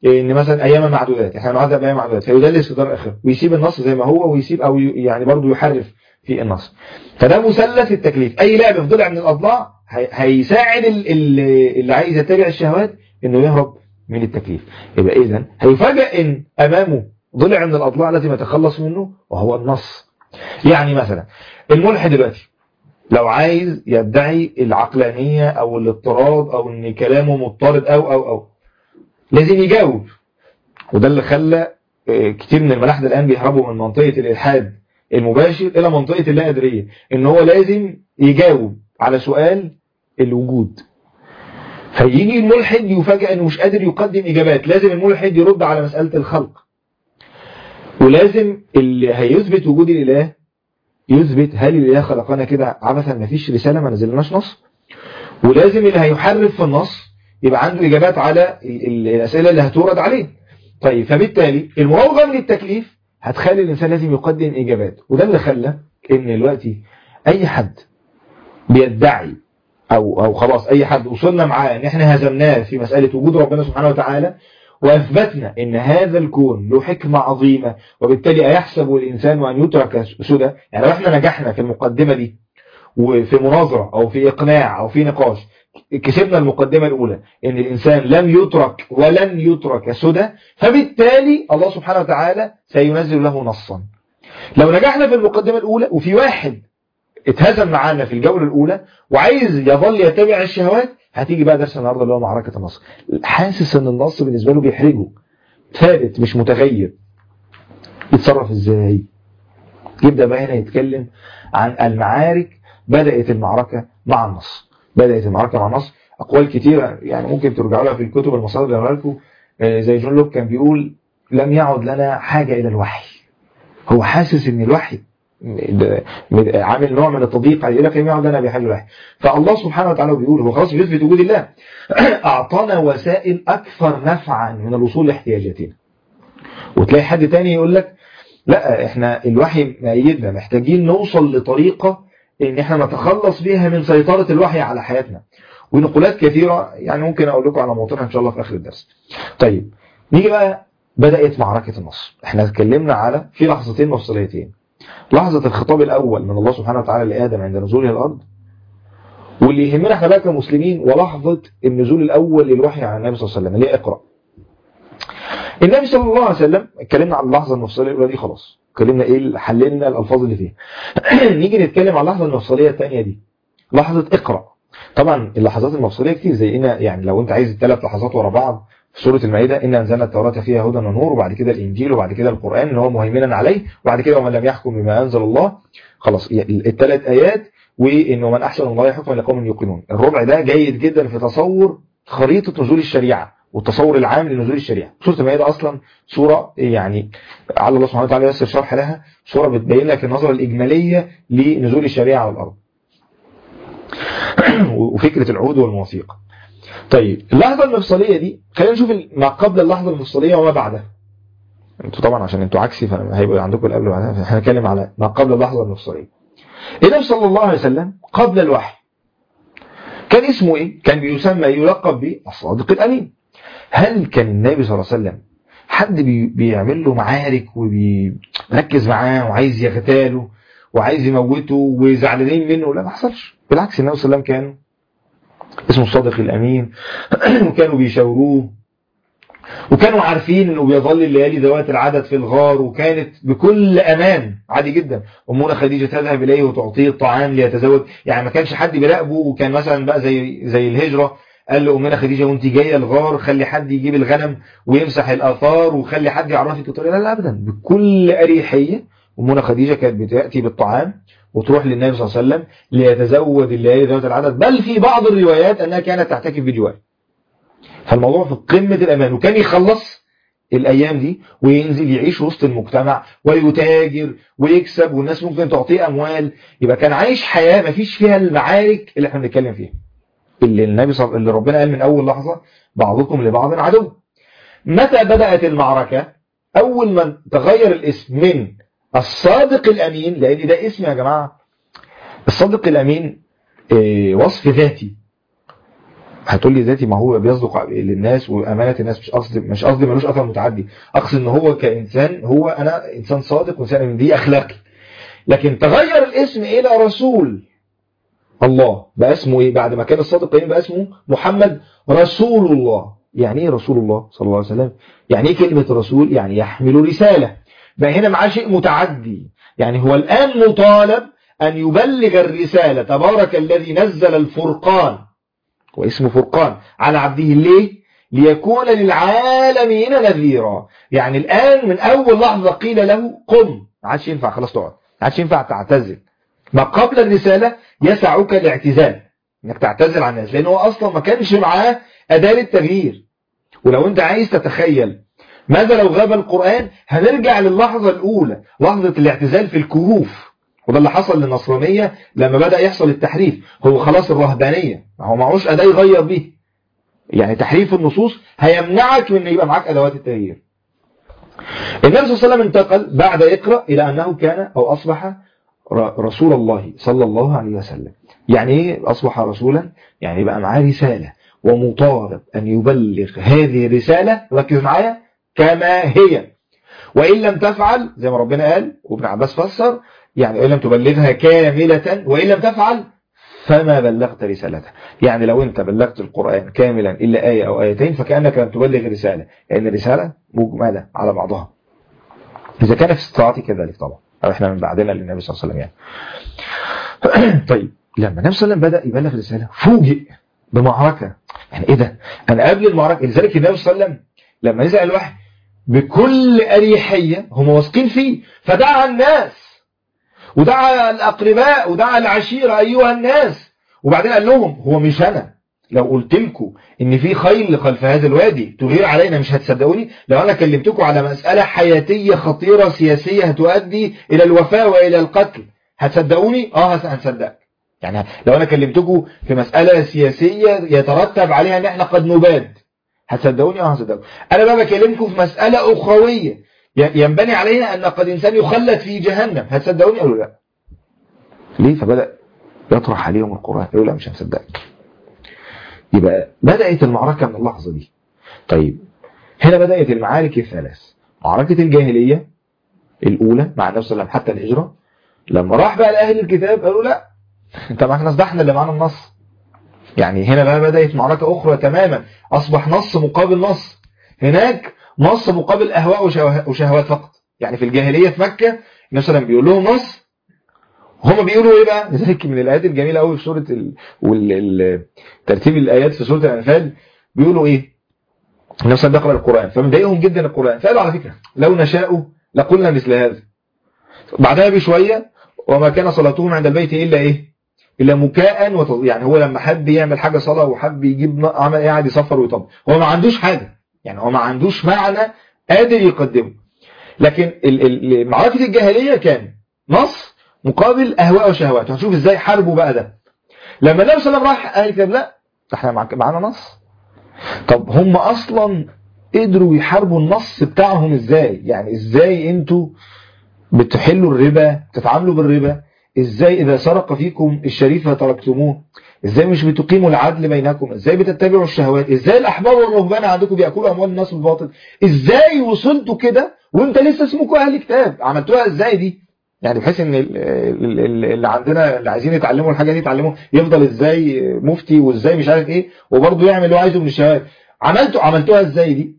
ان مثلا ايام معدودات احنا نعذب ايام معدودات فيدلس في دار الاخره ويسيب النص زي ما هو ويسيب او ي- يعني برضه يحرف في النص فده مثلث التكليف اي لعب في ضلع من الاضلاع هي- هيساعد ال- ال- اللي عايز يتبع الشهوات انه يهرب من التكليف يبقى اذا هيفاجئ ان امامه ضلع من الاضلاع لازم يتخلص منه وهو النص يعني مثلا الملحد دلوقتي لو عايز يدعي العقلانية او الاضطراد او ان كلامه مضطرد او او او لازم يجاوب وده اللي خلى آه، كتير من الملاحدة الآن بيهربوا من منطقة الإلحاد المباشر إلى منطقة اللا أدرية إن هو لازم يجاوب على سؤال الوجود فيجي الملحد يفاجئ إنه مش قادر يقدم إجابات لازم الملحد يرد على مسألة الخلق ولازم اللي هيثبت وجود الإله يثبت هل الإله خلقنا كده عبثا مفيش رسالة ما نزلناش نص ولازم اللي هيحرف في النص يبقى عنده إجابات على ال- ال- الأسئلة اللي هتورد عليه طيب فبالتالي المراوغة من التكليف هتخلي الإنسان لازم يقدم إجابات وده اللي خلى إن دلوقتي أي حد بيدعي أو أو خلاص أي حد وصلنا معاه إن إحنا هزمناه في مسألة وجود ربنا سبحانه وتعالى وأثبتنا إن هذا الكون له حكمة عظيمة وبالتالي أيحسب الإنسان أن يترك سدى يعني لو إحنا نجحنا في المقدمة دي وفي مناظرة أو في إقناع أو في نقاش كسبنا المقدمة الأولى إن الإنسان لم يترك ولن يترك سدى فبالتالي الله سبحانه وتعالى سينزل له نصا لو نجحنا في المقدمة الأولى وفي واحد اتهزم معانا في الجولة الأولى وعايز يظل يتبع الشهوات هتيجي بقى درس النهارده اللي هو معركة النص حاسس ان النص بالنسبة له بيحرجه ثابت مش متغير يتصرف ازاي يبدأ بقى هنا يتكلم عن المعارك بدأت المعركة مع النص بدأت المعركة مع النص أقوال كتيرة يعني ممكن ترجعوا لها في الكتب المصادر اللي هقولها لكم آه، زي جون لوك كان بيقول لم يعد لنا حاجة إلى الوحي هو حاسس ان الوحي ده- عامل نوع من التضييق عليه يقول لك لم يعد لنا بحاجة الوحي فالله سبحانه وتعالى بيقول هو خلاص بيثبت وجود الله أعطانا وسائل أكثر نفعا من الوصول لاحتياجاتنا وتلاقي حد تاني يقول لك لا احنا الوحي مأيدنا محتاجين نوصل لطريقة ان احنا نتخلص بيها من سيطرة الوحي على حياتنا ونقولات كثيرة يعني ممكن اقول لكم على موطنها ان شاء الله في اخر الدرس طيب نيجي بقى بدأت معركة النصر احنا اتكلمنا على في لحظتين مفصليتين لحظة الخطاب الاول من الله سبحانه وتعالى لآدم عند نزوله الارض واللي يهمنا احنا بقى كمسلمين ولحظة النزول الاول للوحي عن النبي صلى الله عليه وسلم اللي هي اقرأ النبي صلى الله عليه وسلم اتكلمنا عن اللحظة المفصلية الأولى دي خلاص اتكلمنا ايه اللي- حللنا الألفاظ اللي فيها نيجي نتكلم عن اللحظة المفصلية الثانية دي لحظة اقرأ طبعا اللحظات المفصلية كتير زي هنا يعني لو انت عايز الثلاث لحظات ورا بعض في سورة المائدة إن أنزلنا التوراة فيها هدى ونور وبعد كده الإنجيل وبعد كده القرآن اللي هو مهيمنا عليه وبعد كده ومن لم يحكم بما أنزل الله خلاص الثلاث آيات وإنه من أحسن الله حكما لقوم يوقنون الربع ده جيد جدا في تصور خريطة نزول الشريعة والتصور العام لنزول الشريعة سورة المائدة أصلا سورة يعني على الله سبحانه وتعالى يسر شرح لها سورة بتبين لك النظرة الإجمالية لنزول الشريعة على الأرض وفكرة العهود والمواثيق طيب اللحظة المفصلية دي خلينا نشوف ما قبل اللحظة المفصلية وما بعدها انتوا طبعا عشان انتوا عكسي فهيبقى عندكم القبل وبعدها احنا هنتكلم على ما قبل اللحظة المفصلية النبي صلى الله عليه وسلم قبل الوحي كان اسمه ايه كان بيسمى يلقب بالصادق الامين هل كان النبي صلى الله عليه وسلم حد بي بيعمل له معارك وبيركز معاه وعايز يغتاله وعايز يموته وزعلانين منه لا ما حصلش بالعكس النبي صلى الله عليه وسلم كان اسمه الصادق الامين وكانوا بيشاوروه وكانوا عارفين انه بيظل الليالي ذوات العدد في الغار وكانت بكل امان عادي جدا امنا خديجه تذهب اليه وتعطيه الطعام ليتزوج يعني ما كانش حد بيراقبه وكان مثلا بقى زي زي الهجره قال له امنا خديجه وانت جايه الغار خلي حد يجيب الغنم ويمسح الاثار وخلي حد يعرفك الطريق لا لا ابدا بكل اريحيه امنا خديجه كانت بتاتي بالطعام وتروح للنبي صلى الله عليه وسلم ليتزود الليالي ذوات العدد بل في بعض الروايات انها كانت تعتكف بجواره فالموضوع في قمة الأمان وكان يخلص الأيام دي وينزل يعيش وسط المجتمع ويتاجر ويكسب والناس ممكن تعطيه أموال يبقى كان عايش حياة ما فيش فيها المعارك اللي احنا بنتكلم فيها اللي النبي صل... اللي ربنا قال من أول لحظة بعضكم لبعض عدو متى بدأت المعركة أول ما تغير الاسم من الصادق الأمين لأن ده اسم يا جماعة الصادق الأمين اه وصف ذاتي هتقول لي ذاتي ما هو بيصدق للناس وامانه الناس مش قصدي مش قصدي ملوش اثر متعدي اقصد ان هو كانسان هو انا انسان صادق وانسان من دي اخلاقي لكن تغير الاسم الى رسول الله بقى اسمه ايه بعد ما كان الصادق بقى اسمه محمد رسول الله يعني ايه رسول الله صلى الله عليه وسلم يعني ايه كلمه رسول يعني يحمل رساله بقى هنا معاه شيء متعدي يعني هو الان مطالب ان يبلغ الرساله تبارك الذي نزل الفرقان واسمه فرقان على عبده ليه ليكون للعالمين نذيرا يعني الآن من أول لحظة قيل له قم ما عادش ينفع خلاص تقعد ما عادش ينفع تعتزل ما قبل الرسالة يسعك الاعتزال انك تعتزل عن الناس لأنه هو أصلا ما كانش معاه أداة للتغيير ولو أنت عايز تتخيل ماذا لو غاب القرآن هنرجع للحظة الأولى لحظة الاعتزال في الكهوف وده اللي حصل للنصرانية لما بدأ يحصل التحريف هو خلاص الرهبانية هو معهوش أداة يغير بيه يعني تحريف النصوص هيمنعك من ان يبقى معاك أدوات التغيير النبي صلى الله عليه وسلم انتقل بعد اقرأ إلى أنه كان أو أصبح رسول الله صلى الله عليه وسلم يعني ايه أصبح رسولا يعني بقى معاه رسالة ومطالب أن يبلغ هذه الرسالة ركز معايا كما هي وإن لم تفعل زي ما ربنا قال وابن عباس فسر يعني وإن لم تبلغها كاملة وإن لم تفعل فما بلغت رسالته يعني لو أنت بلغت القرآن كاملا إلا آية أو آيتين فكأنك لم تبلغ رسالة لأن الرسالة مجملة على بعضها إذا كان في استطاعتي كذلك طبعا أو إحنا من بعدنا للنبي صلى الله عليه وسلم يعني طيب لما النبي صلى الله عليه وسلم بدأ يبلغ الرسالة فوجئ بمعركة يعني إيه ده أنا قبل المعركة لذلك النبي صلى الله عليه وسلم لما نزل الوحي بكل أريحية هم واثقين فيه فدعا الناس ودعا الأقرباء ودعا العشيرة أيها الناس وبعدين قال لهم هو مش أنا لو قلت لكم ان في خيل خلف هذا الوادي تغير علينا مش هتصدقوني لو انا كلمتكم على مسألة حياتية خطيرة سياسية هتؤدي الى الوفاة والى القتل هتصدقوني اه هنصدقك يعني لو انا كلمتكم في مسألة سياسية يترتب عليها ان احنا قد نباد هتصدقوني اه هصدقكم انا بقى بكلمكم في مسألة اخروية ينبني عليها ان قد انسان يخلد في جهنم هتصدقوني قالوا لا ليه فبدأ يطرح عليهم القرآن يقول لا مش هنصدقك يبقى بدأت المعركة من اللحظة دي طيب هنا بدأت المعارك الثلاث معركة الجاهلية الأولى مع النبي صلى الله عليه وسلم حتى الهجرة لما راح بقى لأهل الكتاب قالوا لا انت معاك ناس ده احنا اللي معانا النص يعني هنا بقى بدأت معركة أخرى تماما أصبح نص مقابل نص هناك نص مقابل أهواء وشهوات فقط يعني في الجاهلية في مكة مثلا بيقول لهم نص هم بيقولوا ايه بقى لذلك من الايات الجميله قوي في سوره ال... وال... ترتيب الايات في سوره الانفال بيقولوا ايه النبي صلى الله عليه وسلم القران فمضايقهم جدا القران فقالوا على فكره لو نشاء لقلنا مثل هذا بعدها بشويه وما كان صلاتهم عند البيت الا ايه الا مكاء وت... يعني هو لما حد يعمل حاجه صلاه وحب يجيب عمل قاعد يصفر ويطبق هو ما عندوش حاجه يعني هو ما عندوش معنى قادر يقدمه لكن معركه الجاهليه كان نص مقابل اهواء وشهوات هنشوف ازاي حاربوا بقى ده لما النبي صلى الله عليه وسلم راح قال كده لا احنا معانا نص طب هم اصلا قدروا يحاربوا النص بتاعهم ازاي يعني ازاي انتوا بتحلوا الربا تتعاملوا بالربا ازاي اذا سرق فيكم الشريف فتركتموه ازاي مش بتقيموا العدل بينكم ازاي بتتبعوا الشهوات ازاي الاحبار والرهبان عندكم بياكلوا اموال الناس بالباطل ازاي وصلتوا كده وانت لسه اسمكم اهل كتاب عملتوها ازاي دي يعني بحيث ان اللي عندنا اللي عايزين يتعلموا الحاجه دي يتعلموا يفضل ازاي مفتي وازاي مش عارف ايه وبرضه يعمل اللي هو عايزه من الشهوات عملتوا عملتوها ازاي دي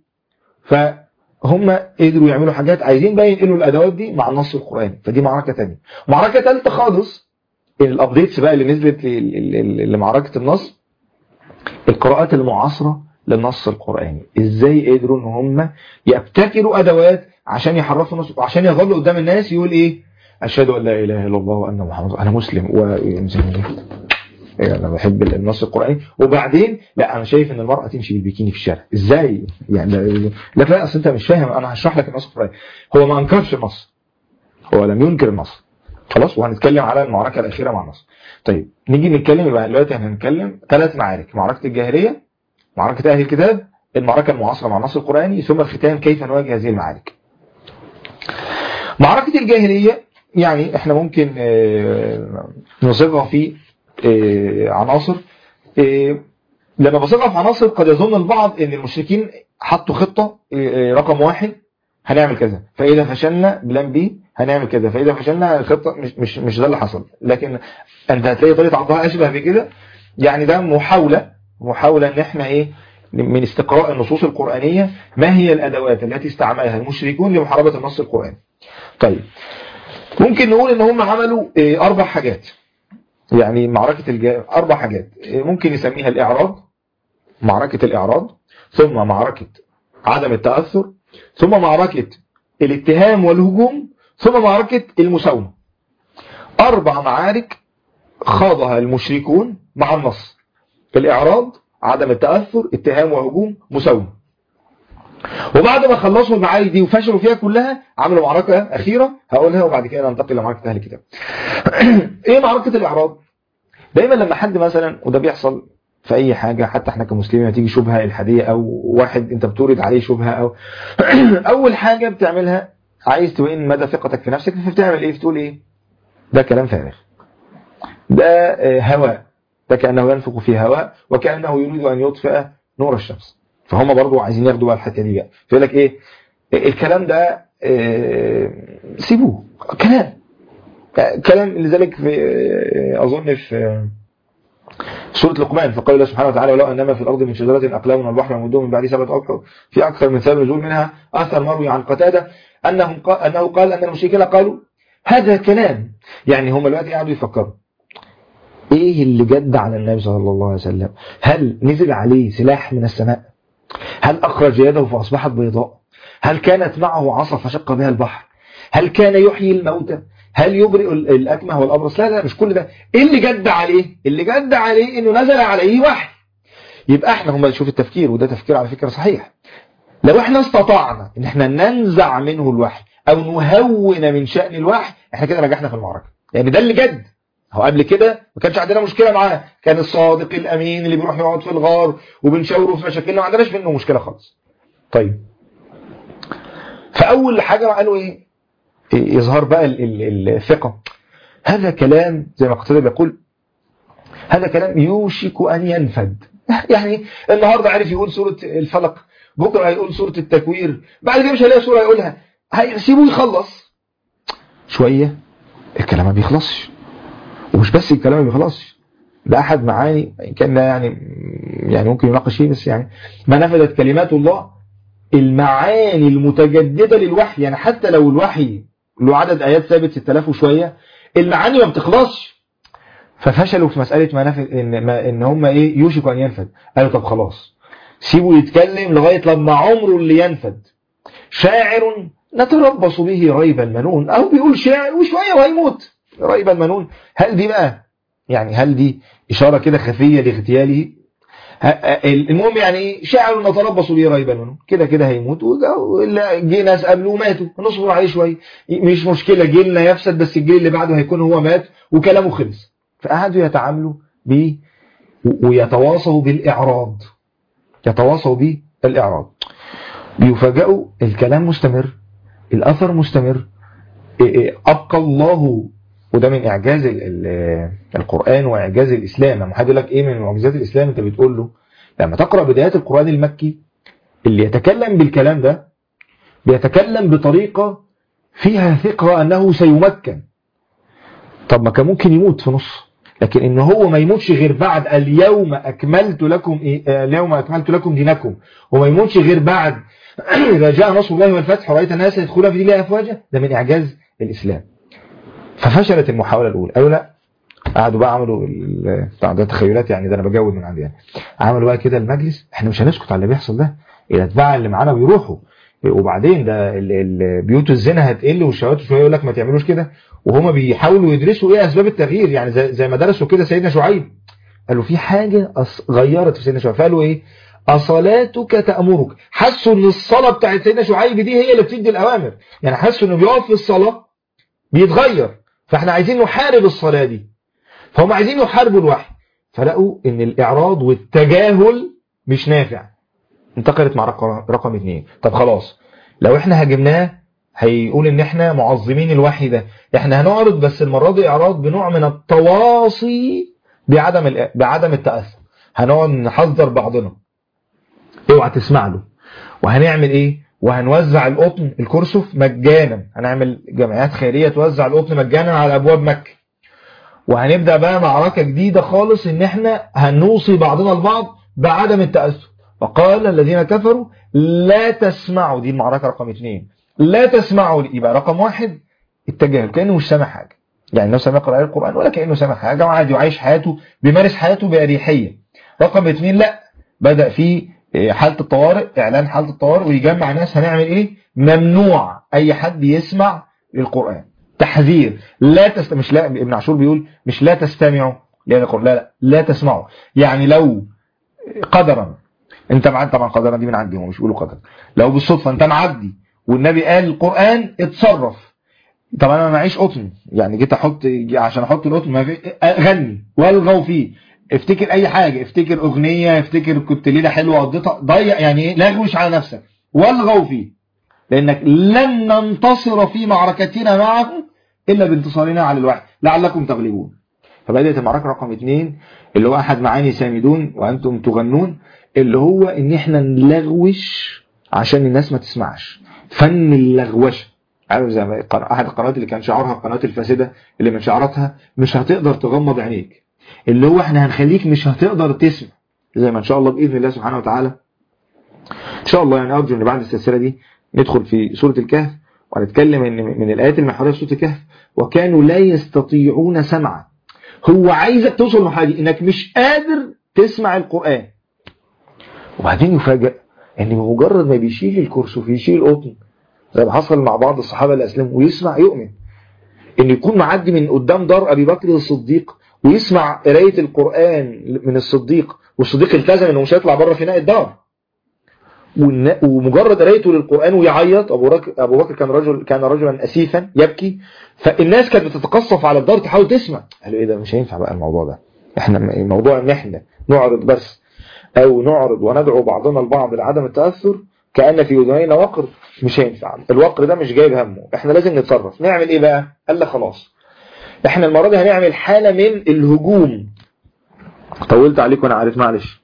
فهم قدروا يعملوا حاجات عايزين بقى ينقلوا الادوات دي مع النص القراني فدي معركه ثانيه معركه ثالثه خالص الابديتس بقى اللي نزلت لمعركه النص القراءات المعاصره للنص القراني ازاي قدروا ان هم يبتكروا ادوات عشان يحرفوا النص وعشان يظلوا قدام الناس يقول ايه أشهد أن لا إله إلا الله وأن محمد أنا مسلم وينزل إيه أنا بحب النص القرآني وبعدين لا أنا شايف إن المرأة تمشي بالبيكيني في الشارع إزاي يعني لا لا أصل أنت مش فاهم أنا هشرح لك النص القرآني هو ما أنكرش النص هو لم ينكر النص خلاص وهنتكلم على المعركة الأخيرة مع النص طيب نيجي نتكلم يبقى دلوقتي هنتكلم ثلاث معارك معركة الجاهلية معركة أهل الكتاب المعركة المعاصرة مع النص القرآني ثم الختام كيف نواجه هذه المعارك معركة الجاهلية يعني احنا ممكن نصيغها في عناصر لما بصيغها في عناصر قد يظن البعض ان المشركين حطوا خطة إيه، رقم واحد هنعمل كذا فاذا فشلنا بلان بي هنعمل كذا فاذا فشلنا الخطة مش مش مش ده اللي حصل لكن انت هتلاقي طريقة عرضها اشبه بكده يعني ده محاولة محاولة ان احنا ايه من استقراء النصوص القرآنية ما هي الادوات التي استعملها المشركون لمحاربة النص القرآني طيب ممكن نقول ان هم عملوا إيه، اربع حاجات يعني معركة الجا... اربع حاجات إيه، ممكن نسميها الاعراض معركة الاعراض ثم معركة عدم التأثر ثم معركة الاتهام والهجوم ثم معركة المساومة أربع معارك خاضها المشركون مع النص الإعراض عدم التأثر اتهام وهجوم مساومة وبعد ما خلصوا المعارك دي وفشلوا فيها كلها عملوا معركة أخيرة هقولها وبعد كده ننتقل لمعركة أهل الكتاب إيه معركة الإعراض؟ دايما لما حد مثلا وده بيحصل في اي حاجة حتى احنا كمسلمين تيجي شبهة الحادية او واحد انت بتورد عليه شبهة او اول حاجة بتعملها عايز تبين مدى ثقتك في نفسك فبتعمل ايه بتقول ايه ده كلام فارغ ده آه، هواء ده كأنه ينفق في هواء وكأنه يريد ان يطفئ نور الشمس فهم برضو عايزين ياخدوا بقى الحته دي بقى فيقول لك ايه الكلام ده آه، سيبوه كلام كلام لذلك في آه، اظن في سورة لقمان فقال الله سبحانه وتعالى ولو أنما في الأرض من شجرة أقلام والبحر ممدود من بعد سبعة أبحر في أكثر من سبب نزول منها أثر مروي عن قتادة أنه قال, أنه قال أن المشركين قالوا هذا كلام يعني هم دلوقتي قاعدوا يفكروا إيه اللي جد على النبي صلى الله عليه وسلم هل نزل عليه سلاح من السماء هل أخرج يده فأصبحت بيضاء هل كانت معه عصا فشق بها البحر هل كان يحيي الموتى هل يبرئ الأكمه والأبرص لا لا مش كل ده إيه اللي جد عليه اللي جد عليه إنه نزل عليه وحي يبقى احنا هم شوف التفكير وده تفكير على فكرة صحيح لو احنا استطعنا ان احنا ننزع منه الوحي او نهون من شأن الوحي احنا كده نجحنا في المعركة يعني ده اللي جد هو قبل كده ما كانش عندنا مشكلة معاه كان الصادق الامين اللي بيروح يقعد في الغار وبنشاوره في مشاكلنا ما عندناش منه مشكلة خالص طيب فاول حاجة قالوا ايه يظهر بقى الثقة هذا كلام زي ما قتادة بيقول هذا كلام يوشك أن ينفد يعني النهاردة عارف يقول سورة الفلق بكرة هيقول سورة التكوير بعد كده مش هيلاقي سورة يقولها هيسيبوه يخلص شوية الكلام ما بيخلصش ومش بس الكلام ما بيخلصش ده أحد معاني كان يعني يعني ممكن يناقش فيه بس يعني ما نفذت كلمات الله المعاني المتجددة للوحي يعني حتى لو الوحي له عدد آيات ثابت 6000 وشوية المعاني ما بتخلصش ففشلوا في مسألة ما نفذ إن, ما إن هم إيه يوشك أن ينفذ قالوا طب خلاص سيبوا يتكلم لغاية لما عمره اللي ينفذ شاعر نتربص به ريب المنون أو بيقول شاعر وشوية وهيموت ريب المنون هل دي بقى يعني هل دي إشارة كده خفية لاغتياله المهم يعني شاعر نتربص به ريبا منه كده كده هيموت جه ناس قبله ماتوا نصبر عليه شويه مش مشكله جيلنا يفسد بس الجيل اللي بعده هيكون هو مات وكلامه خلص فقعدوا يتعاملوا ب ويتواصوا بالاعراض يتواصوا بالاعراض بيفاجئوا الكلام مستمر الاثر مستمر ابقى الله وده من إعجاز القرآن وإعجاز الإسلام لما حد يقول لك إيه من معجزات الإسلام أنت بتقول له لما تقرأ بدايات القرآن المكي اللي يتكلم بالكلام ده بيتكلم بطريقة فيها ثقة أنه سيمكن طب ما كان ممكن يموت في نص لكن إن هو ما يموتش غير بعد اليوم أكملت لكم إيه اليوم أكملت لكم دينكم وما يموتش غير بعد إذا جاء نصر الله والفتح ورأيت الناس يدخلون في دين الله أفواجا ده من إعجاز الإسلام ففشلت المحاولة الأولى قالوا لا قعدوا بقى عملوا بتاع ده تخيلات يعني ده انا بجود من عندي يعني عملوا بقى كده المجلس احنا مش هنسكت على اللي بيحصل ده الاتباع اللي معانا بيروحوا وبعدين ده بيوت الزنا هتقل والشهوات شويه يقول لك ما تعملوش كده وهما بيحاولوا يدرسوا ايه اسباب التغيير يعني زي, زي ما درسوا كده سيدنا شعيب قالوا في حاجه غيرت في سيدنا شعيب فقالوا ايه أصلاتك تأمرك حسوا ان الصلاة بتاعت سيدنا شعيب دي هي اللي بتدي الأوامر يعني حسوا انه بيقف في الصلاة بيتغير فاحنا عايزين نحارب الصلاة دي فهم عايزين يحاربوا الوحي فلقوا ان الاعراض والتجاهل مش نافع انتقلت مع رقم اثنين طب خلاص لو احنا هاجمناه هيقول ان احنا معظمين الوحي ده احنا هنعرض بس المرة دي اعراض بنوع من التواصي بعدم بعدم التأثر هنقعد نحذر بعضنا اوعى تسمع له وهنعمل ايه وهنوزع القطن الكرسف مجانا هنعمل جمعيات خيريه توزع القطن مجانا على ابواب مكه وهنبدا بقى معركه جديده خالص ان احنا هنوصي بعضنا البعض بعدم التاثر وقال الذين كفروا لا تسمعوا دي المعركه رقم اثنين لا تسمعوا يبقى رقم واحد التجاهل كانه مش سامع حاجه يعني لو سامع قراءه القران ولا كانه سامع حاجه وعادي وعايش حياته بيمارس حياته باريحيه رقم اثنين لا بدا في حاله الطوارئ اعلان حاله الطوارئ ويجمع ناس هنعمل ايه ممنوع اي حد يسمع القران تحذير لا تست... مش لا ابن عاشور بيقول مش لا تستمعوا لان القران لا لا لا تسمعوا يعني لو قدرا انت معدي طبعا قدرا دي من عندي هم مش بيقولوا قدرا لو بالصدفه انت معدي والنبي قال القران اتصرف طب انا ما معيش قطن يعني جيت احط عشان احط القطن ما في غني والغوا فيه افتكر اي حاجه افتكر اغنيه افتكر كنت ليله حلوه قضيتها ضيع يعني ايه لا تغوش على نفسك والغوا فيه لانك لن ننتصر في معركتنا معه الا بانتصارنا على الوحي لعلكم تغلبون فبدات المعركه رقم اثنين اللي هو احد معاني سامدون وانتم تغنون اللي هو ان احنا نلغوش عشان الناس ما تسمعش فن اللغوشه عارف زي ما احد القنوات اللي كان شعارها القناه الفاسده اللي من شعاراتها مش هتقدر تغمض عينيك اللي هو احنا هنخليك مش هتقدر تسمع زي ما ان شاء الله باذن الله سبحانه وتعالى ان شاء الله يعني ارجو ان بعد السلسله دي ندخل في سوره الكهف ونتكلم ان من الايات المحوريه في سوره الكهف وكانوا لا يستطيعون سمعا هو عايزك توصل للمرحله دي انك مش قادر تسمع القران وبعدين يفاجئ ان بمجرد ما بيشيل الكرسي ويشيل القطن زي ما حصل مع بعض الصحابه اللي اسلموا ويسمع يؤمن ان يكون معدي من قدام دار ابي بكر الصديق ويسمع قرايه القران من الصديق والصديق التزم انه مش هيطلع بره فناء الدار ومجرد قرايته للقران ويعيط ابو بكر ابو بكر كان رجل كان رجلا اسيفا يبكي فالناس كانت بتتقصف على الدار تحاول تسمع قالوا ايه ده مش هينفع بقى الموضوع ده احنا الموضوع ان احنا نعرض بس او نعرض وندعو بعضنا البعض لعدم التاثر كان في اذنينا وقر مش هينفع الوقر ده مش جايب همه احنا لازم نتصرف نعمل ايه بقى قال لك خلاص احنا المره دي هنعمل حاله من الهجوم طولت عليكم انا عارف معلش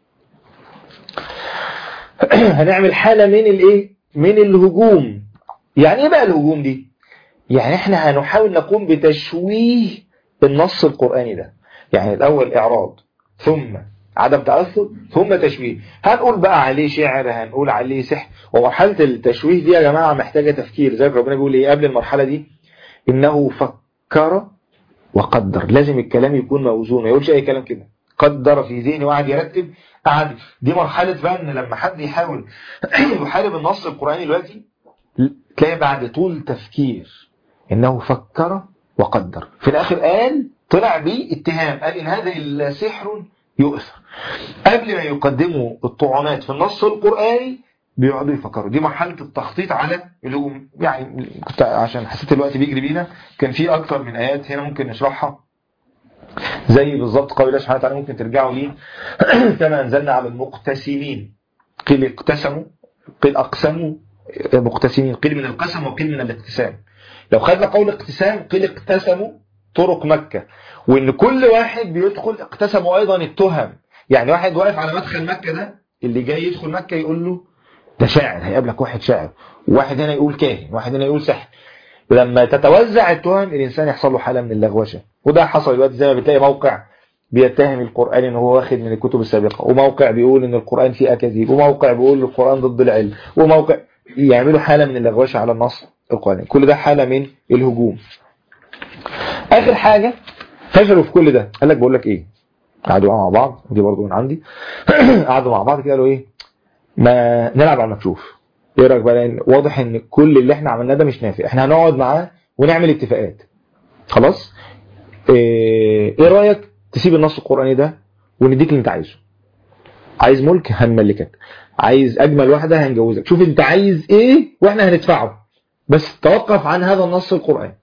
هنعمل حاله من الايه من الهجوم يعني ايه بقى الهجوم دي يعني احنا هنحاول نقوم بتشويه النص القراني ده يعني الاول اعراض ثم عدم تأثر ثم تشويه هنقول بقى عليه شعر هنقول عليه سحر ومرحلة التشويه دي يا جماعة محتاجة تفكير زي ربنا بيقول ايه قبل المرحلة دي انه فكر وقدر لازم الكلام يكون موزون ما يقولش اي كلام كده قدر في ذهنه وقعد يرتب قعد دي مرحلة بقى ان لما حد يحاول يحارب النص القرآني دلوقتي تلاقي بعد طول تفكير انه فكر وقدر في الاخر قال طلع بيه اتهام قال ان هذا الا سحر يؤثر قبل ما يقدموا الطعونات في النص القرآني بيقعدوا يفكروا دي مرحلة التخطيط على الهجوم يعني كنت عشان حسيت الوقت بيجري بينا كان في أكتر من آيات هنا ممكن نشرحها زي بالظبط قول الله سبحانه وتعالى ممكن ترجعوا ليه كما أنزلنا على المقتسمين قيل اقتسموا قيل أقسموا مقتسمين قيل من القسم وقيل من الاقتسام لو خدنا قول اقتسام قيل اقتسموا طرق مكة وان كل واحد بيدخل اقتسموا ايضا التهم يعني واحد واقف على مدخل مكة ده اللي جاي يدخل مكة يقول له ده شاعر هيقابلك واحد شاعر واحد هنا يقول كاهن واحد هنا يقول سحر لما تتوزع التهم الانسان يحصل له حالة من اللغوشة وده حصل دلوقتي زي ما بتلاقي موقع بيتهم القرآن ان هو واخد من الكتب السابقة وموقع بيقول ان القرآن فيه اكاذيب وموقع بيقول القرآن ضد العلم وموقع يعملوا حالة من اللغوشة على النص القرآني كل ده حالة من الهجوم اخر حاجة فشلوا في كل ده قال لك بقول لك ايه قعدوا مع بعض ودي برضو من عندي قعدوا مع بعض كده قالوا ايه ما نلعب على المكشوف ايه رايك بقى لان واضح ان كل اللي احنا عملناه ده مش نافع احنا هنقعد معاه ونعمل اتفاقات خلاص ايه, إيه رايك تسيب النص القراني ده ونديك اللي انت عايزه عايز ملك هنملكك عايز اجمل واحده هنجوزك شوف انت عايز ايه واحنا هندفعه بس توقف عن هذا النص القراني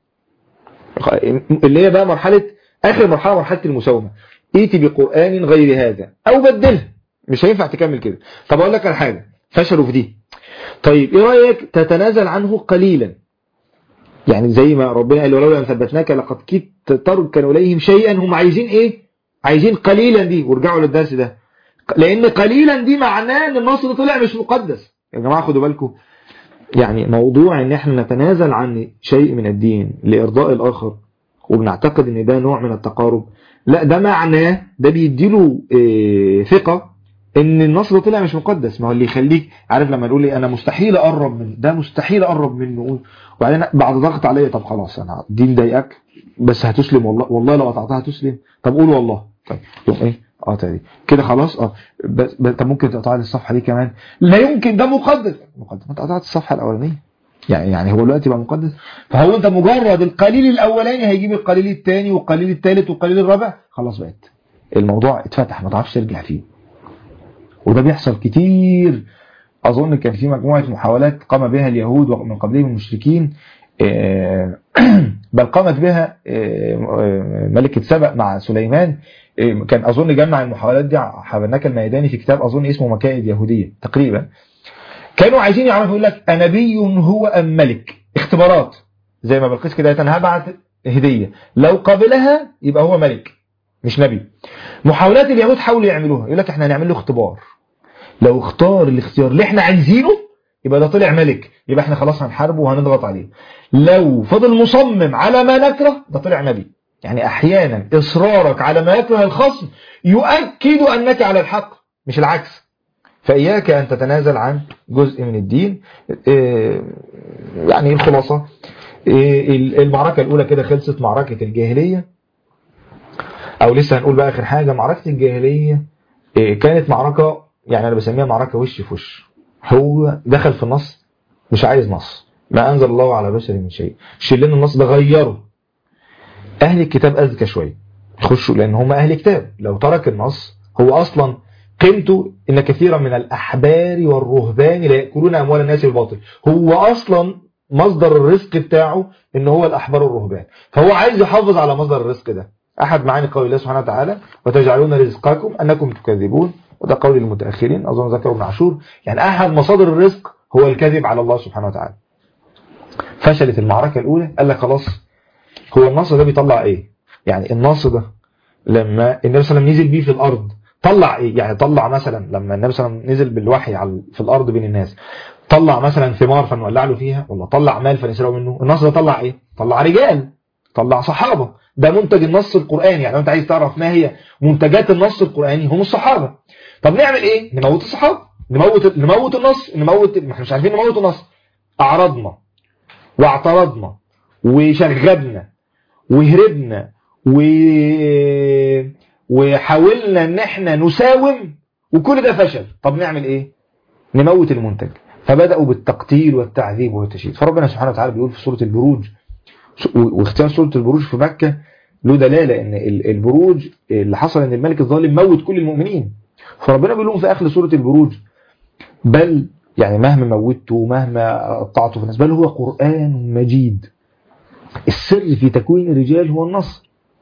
اللي هي بقى مرحله اخر مرحله مرحله المساومه ائتي بقران غير هذا او بدله مش هينفع تكمل كده طب اقول لك على حاجه فشلوا في دي طيب ايه رايك تتنازل عنه قليلا يعني زي ما ربنا قال ولولا ان ثبتناك لقد كدت تركن اليهم شيئا هم عايزين ايه عايزين قليلا دي وارجعوا للدرس ده لان قليلا دي معناه ان النصر طلع مش مقدس يا جماعه خدوا بالكم يعني موضوع ان احنا نتنازل عن شيء من الدين لارضاء الاخر وبنعتقد ان ده نوع من التقارب لا ده معناه ده بيديله اه ثقه ان النصر طلع مش مقدس ما هو اللي يخليك عارف لما نقول لي انا مستحيل اقرب من ده مستحيل اقرب منه وبعدين بعد ضغط عليا طب خلاص انا دي مضايقك بس هتسلم والله والله لو قطعتها هتسلم طب قول والله طيب يوم ايه اه تاني كده خلاص اه بس انت ممكن تقطع لي الصفحه دي كمان لا يمكن ده مقدس مقدس انت قطعت الصفحه الاولانيه يعني يعني هو دلوقتي بقى مقدس فهو انت مجرد القليل الاولاني هيجيب القليل الثاني والقليل الثالث والقليل الرابع خلاص بقت الموضوع اتفتح ما تعرفش ترجع فيه وده بيحصل كتير أظن كان في مجموعة محاولات قام بها اليهود ومن قبلهم المشركين بل قامت بها ملكة سبأ مع سليمان كان أظن جمع المحاولات دي حبناك الميداني في كتاب أظن اسمه مكائد يهودية تقريبا كانوا عايزين يعرفوا يقول لك أنبي هو أم ملك اختبارات زي ما بلقيس كده هبعت هدية لو قبلها يبقى هو ملك مش نبي محاولات اليهود حاولوا يعملوها يقول لك احنا هنعمل له اختبار لو اختار الاختيار اللي احنا عايزينه يبقى ده طلع ملك يبقى احنا خلاص هنحاربه وهنضغط عليه لو فضل مصمم على ما نكره ده طلع نبي يعني احيانا اصرارك على ما يكره الخصم يؤكد انك على الحق مش العكس فإياك أن تتنازل عن جزء من الدين يعني الخلاصة المعركة الأولى كده خلصت معركة الجاهلية أو لسه هنقول بقى آخر حاجة معركة الجاهلية كانت معركة يعني أنا بسميها معركة وش في وش هو دخل في النص مش عايز نص ما أنزل الله على بشر من شيء شيل لنا النص ده غيره أهل الكتاب أذكى شوية يخشوا لأن هم أهل كتاب لو ترك النص هو أصلا قيمته إن كثيرا من الأحبار والرهبان لا يأكلون أموال الناس بالباطل هو أصلا مصدر الرزق بتاعه إن هو الأحبار والرهبان فهو عايز يحافظ على مصدر الرزق ده أحد معاني قول الله سبحانه وتعالى وتجعلون رزقكم أنكم تكذبون وده قول المتأخرين أظن ذكر ابن عاشور يعني أحد مصادر الرزق هو الكذب على الله سبحانه وتعالى فشلت المعركة الأولى قال لك خلاص هو النص ده بيطلع إيه يعني النص ده لما النبي صلى الله عليه وسلم نزل بيه في الأرض طلع ايه يعني طلع مثلا لما النبي صلى الله عليه وسلم نزل بالوحي على في الارض بين الناس طلع مثلا ثمار فنولع له فيها ولا طلع مال فنسرقه منه النص ده طلع ايه طلع رجال طلع صحابه ده منتج النص القراني يعني لو انت عايز تعرف ما هي منتجات النص القراني هم الصحابه طب نعمل ايه نموت الصحابه نموت نموت النص نموت ما احنا مش عارفين نموت النص اعرضنا واعترضنا وشغبنا وهربنا و وحاولنا ان احنا نساوم وكل ده فشل طب نعمل ايه نموت المنتج فبدأوا بالتقتيل والتعذيب والتشييد فربنا سبحانه وتعالى بيقول في سورة البروج واختيار سورة البروج في مكة له دلالة ان البروج اللي حصل ان الملك الظالم موت كل المؤمنين فربنا بيقول لهم في اخر سورة البروج بل يعني مهما موته مهما قطعته في الناس بل هو قرآن مجيد السر في تكوين الرجال هو النص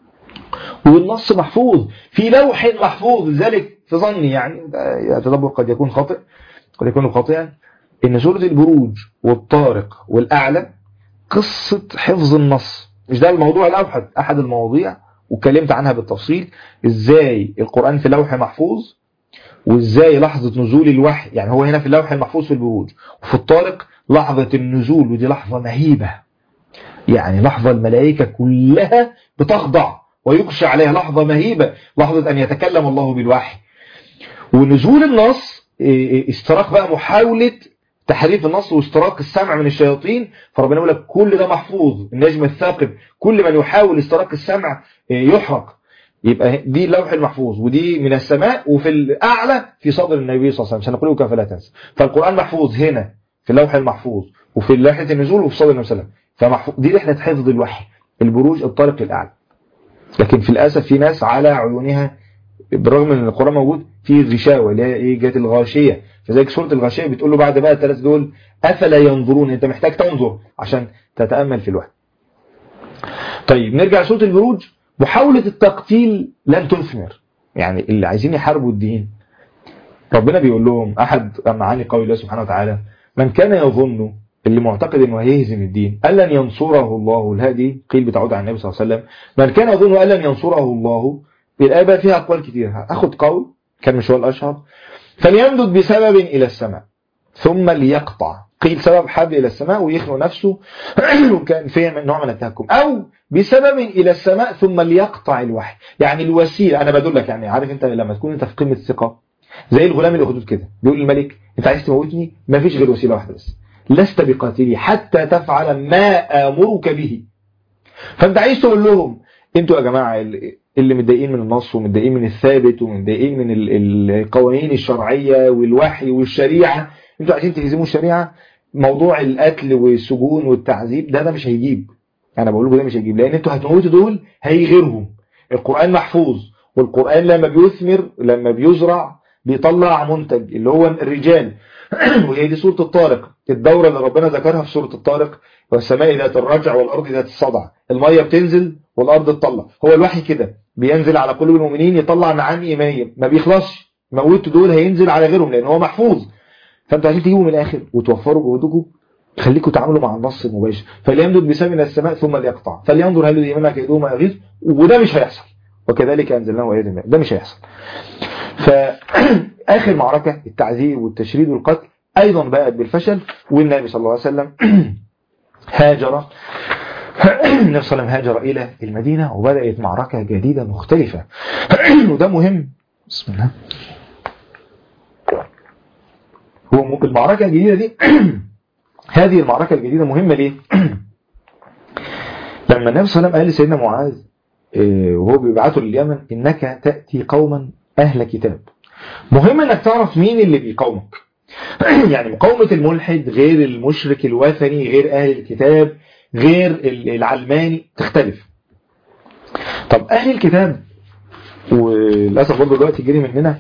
والنص محفوظ في لوح محفوظ لذلك في ظني يعني التدبر قد يكون خاطئ قد يكون خاطئا ان سورة البروج والطارق والأعلى قصة حفظ النص مش ده الموضوع الأوحد أحد المواضيع واتكلمت عنها بالتفصيل ازاي القرآن في لوح محفوظ وازاي لحظة نزول الوحي يعني هو هنا في اللوح المحفوظ في البروج وفي الطارق لحظة النزول ودي لحظة مهيبة يعني لحظة الملائكة كلها بتخضع ويخشى عليها لحظة مهيبة لحظة أن يتكلم الله بالوحي ونزول النص استراق بقى محاولة تحريف النص واستراق السمع من الشياطين فربنا يقول لك كل ده محفوظ النجم الثاقب كل من يحاول استراق السمع يحرق يبقى دي اللوح المحفوظ ودي من السماء وفي الأعلى في صدر النبي صلى الله عليه وسلم سنقولك فلا تنسى فالقرآن محفوظ هنا في اللوح المحفوظ وفي لوحة النزول وفي صدر النبي صلى الله عليه وسلم فمحفوظ دي رحلة حفظ الوحي البروج الطارق للأعلى لكن في الأسف في ناس على عيونها بالرغم ان القرآن موجود في غشاوة اللي هي ايه جات الغاشية فذلك سورة الغاشية بتقول له بعد بقى الثلاث دول أفلا ينظرون انت محتاج تنظر عشان تتأمل في الوحي طيب نرجع لسورة البروج محاولة التقتيل لن تثمر يعني اللي عايزين يحاربوا الدين ربنا بيقول لهم أحد معاني قول الله سبحانه وتعالى من كان يظن اللي معتقد انه هيهزم الدين أن لن ينصره الله الهادي قيل بتعود عن النبي صلى الله عليه وسلم من كان يظن أن لن ينصره الله الآية بقى فيها أقوال كتير أخد قول كان مش هو الأشهر فليمدد بسبب إلى السماء ثم ليقطع قيل سبب حبل إلى السماء ويخنق نفسه وكان فيه نوع من التهكم أو بسبب إلى السماء ثم ليقطع الوحي يعني الوسيلة أنا بدلك يعني عارف أنت لما تكون أنت في قمة الثقة زي الغلام الأخدود كده بيقول للملك أنت عايز تموتني ما فيش غير وسيلة واحدة بس لست بقاتلي حتى تفعل ما آمرك به فأنت عايز تقول لهم انتوا يا جماعة اللي متضايقين من النص ومتضايقين من الثابت ومتضايقين من القوانين الشرعية والوحي والشريعة انتوا عايزين تهزموا الشريعة موضوع القتل والسجون والتعذيب ده ده مش هيجيب انا بقول لكم ده مش هيجيب لان انتوا هتموتوا دول هيغيرهم القرآن محفوظ والقرآن لما بيثمر لما بيزرع بيطلع منتج اللي هو الرجال وهي دي سورة الطارق الدورة اللي ربنا ذكرها في سورة الطارق والسماء ذات الرجع والأرض ذات الصدع المية بتنزل والأرض تطلع هو الوحي كده بينزل على قلوب المؤمنين يطلع معاني إيمانية ما بيخلصش موت دول هينزل على غيرهم لأن هو محفوظ فانتوا عايزين تجيبوا من الآخر وتوفروا جهودكم خليكم تعاملوا مع النص المباشر فليمدد بسم من السماء ثم ليقطع فلينظر هل الإيمان كيدوه ما يغيظ وده مش هيحصل وكذلك أنزلناه آيات الله ده مش هيحصل فآخر معركة التعذيب والتشريد والقتل أيضا بقت بالفشل والنبي صلى الله عليه وسلم هاجر النبي صلى الله عليه وسلم هاجر إلى المدينة وبدأت معركة جديدة مختلفة وده مهم بسم الله هو ممكن المعركة الجديدة دي هذه المعركة الجديدة مهمة ليه لما النبي صلى الله عليه وسلم قال لسيدنا معاذ وهو بيبعته لليمن إنك تأتي قوما أهل كتاب مهم أنك تعرف مين اللي بيقاومك يعني مقاومة الملحد غير المشرك الوثني غير أهل الكتاب غير العلماني تختلف طب أهل الكتاب وللأسف برضه دلوقتي جري مننا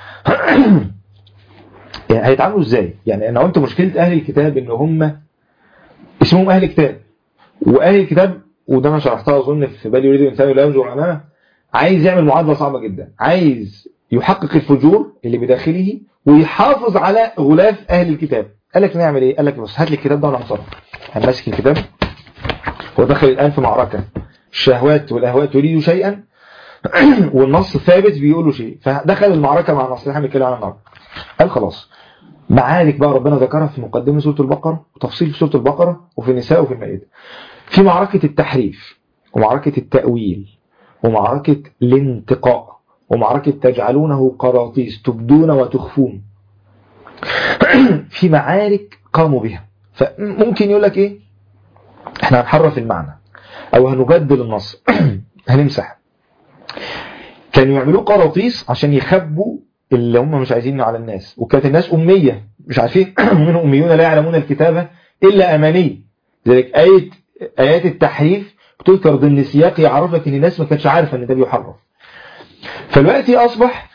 يعني هيتعاملوا ازاي يعني انا قلت مشكلة اهل الكتاب ان هم اسمهم اهل الكتاب واهل الكتاب وده انا شرحتها اظن في بالي يريد الانسان لا ينظر امامه عايز يعمل معادلة صعبة جدا عايز يحقق الفجور اللي بداخله ويحافظ على غلاف اهل الكتاب قال لك نعمل ايه قال لك بص هات لي الكتاب ده وانا هتصرف هنمسك الكتاب هو دخل الان في معركة الشهوات والاهواء تريد شيئا والنص ثابت بيقولوا شيء فدخل المعركة مع النص اللي احنا بنتكلم عنها النهارده قال خلاص معارك بقى ربنا ذكرها في مقدمة سورة البقرة وتفصيل في سورة البقرة وفي النساء وفي المائدة في معركة التحريف ومعركة التأويل ومعركة الانتقاء ومعركة تجعلونه قراطيس تبدون وتخفون في معارك قاموا بها فممكن يقول لك ايه احنا هنحرف المعنى او هنبدل النص هنمسح كانوا يعملوه قراطيس عشان يخبوا اللي هم مش عايزين على الناس وكانت الناس أمية مش عارفين منهم أميون لا يعلمون الكتابة إلا أماني لذلك آية آيات التحريف بتذكر ضمن سياق يعرفك إن الناس ما كانتش عارفة إن ده بيحرف فالوقت أصبح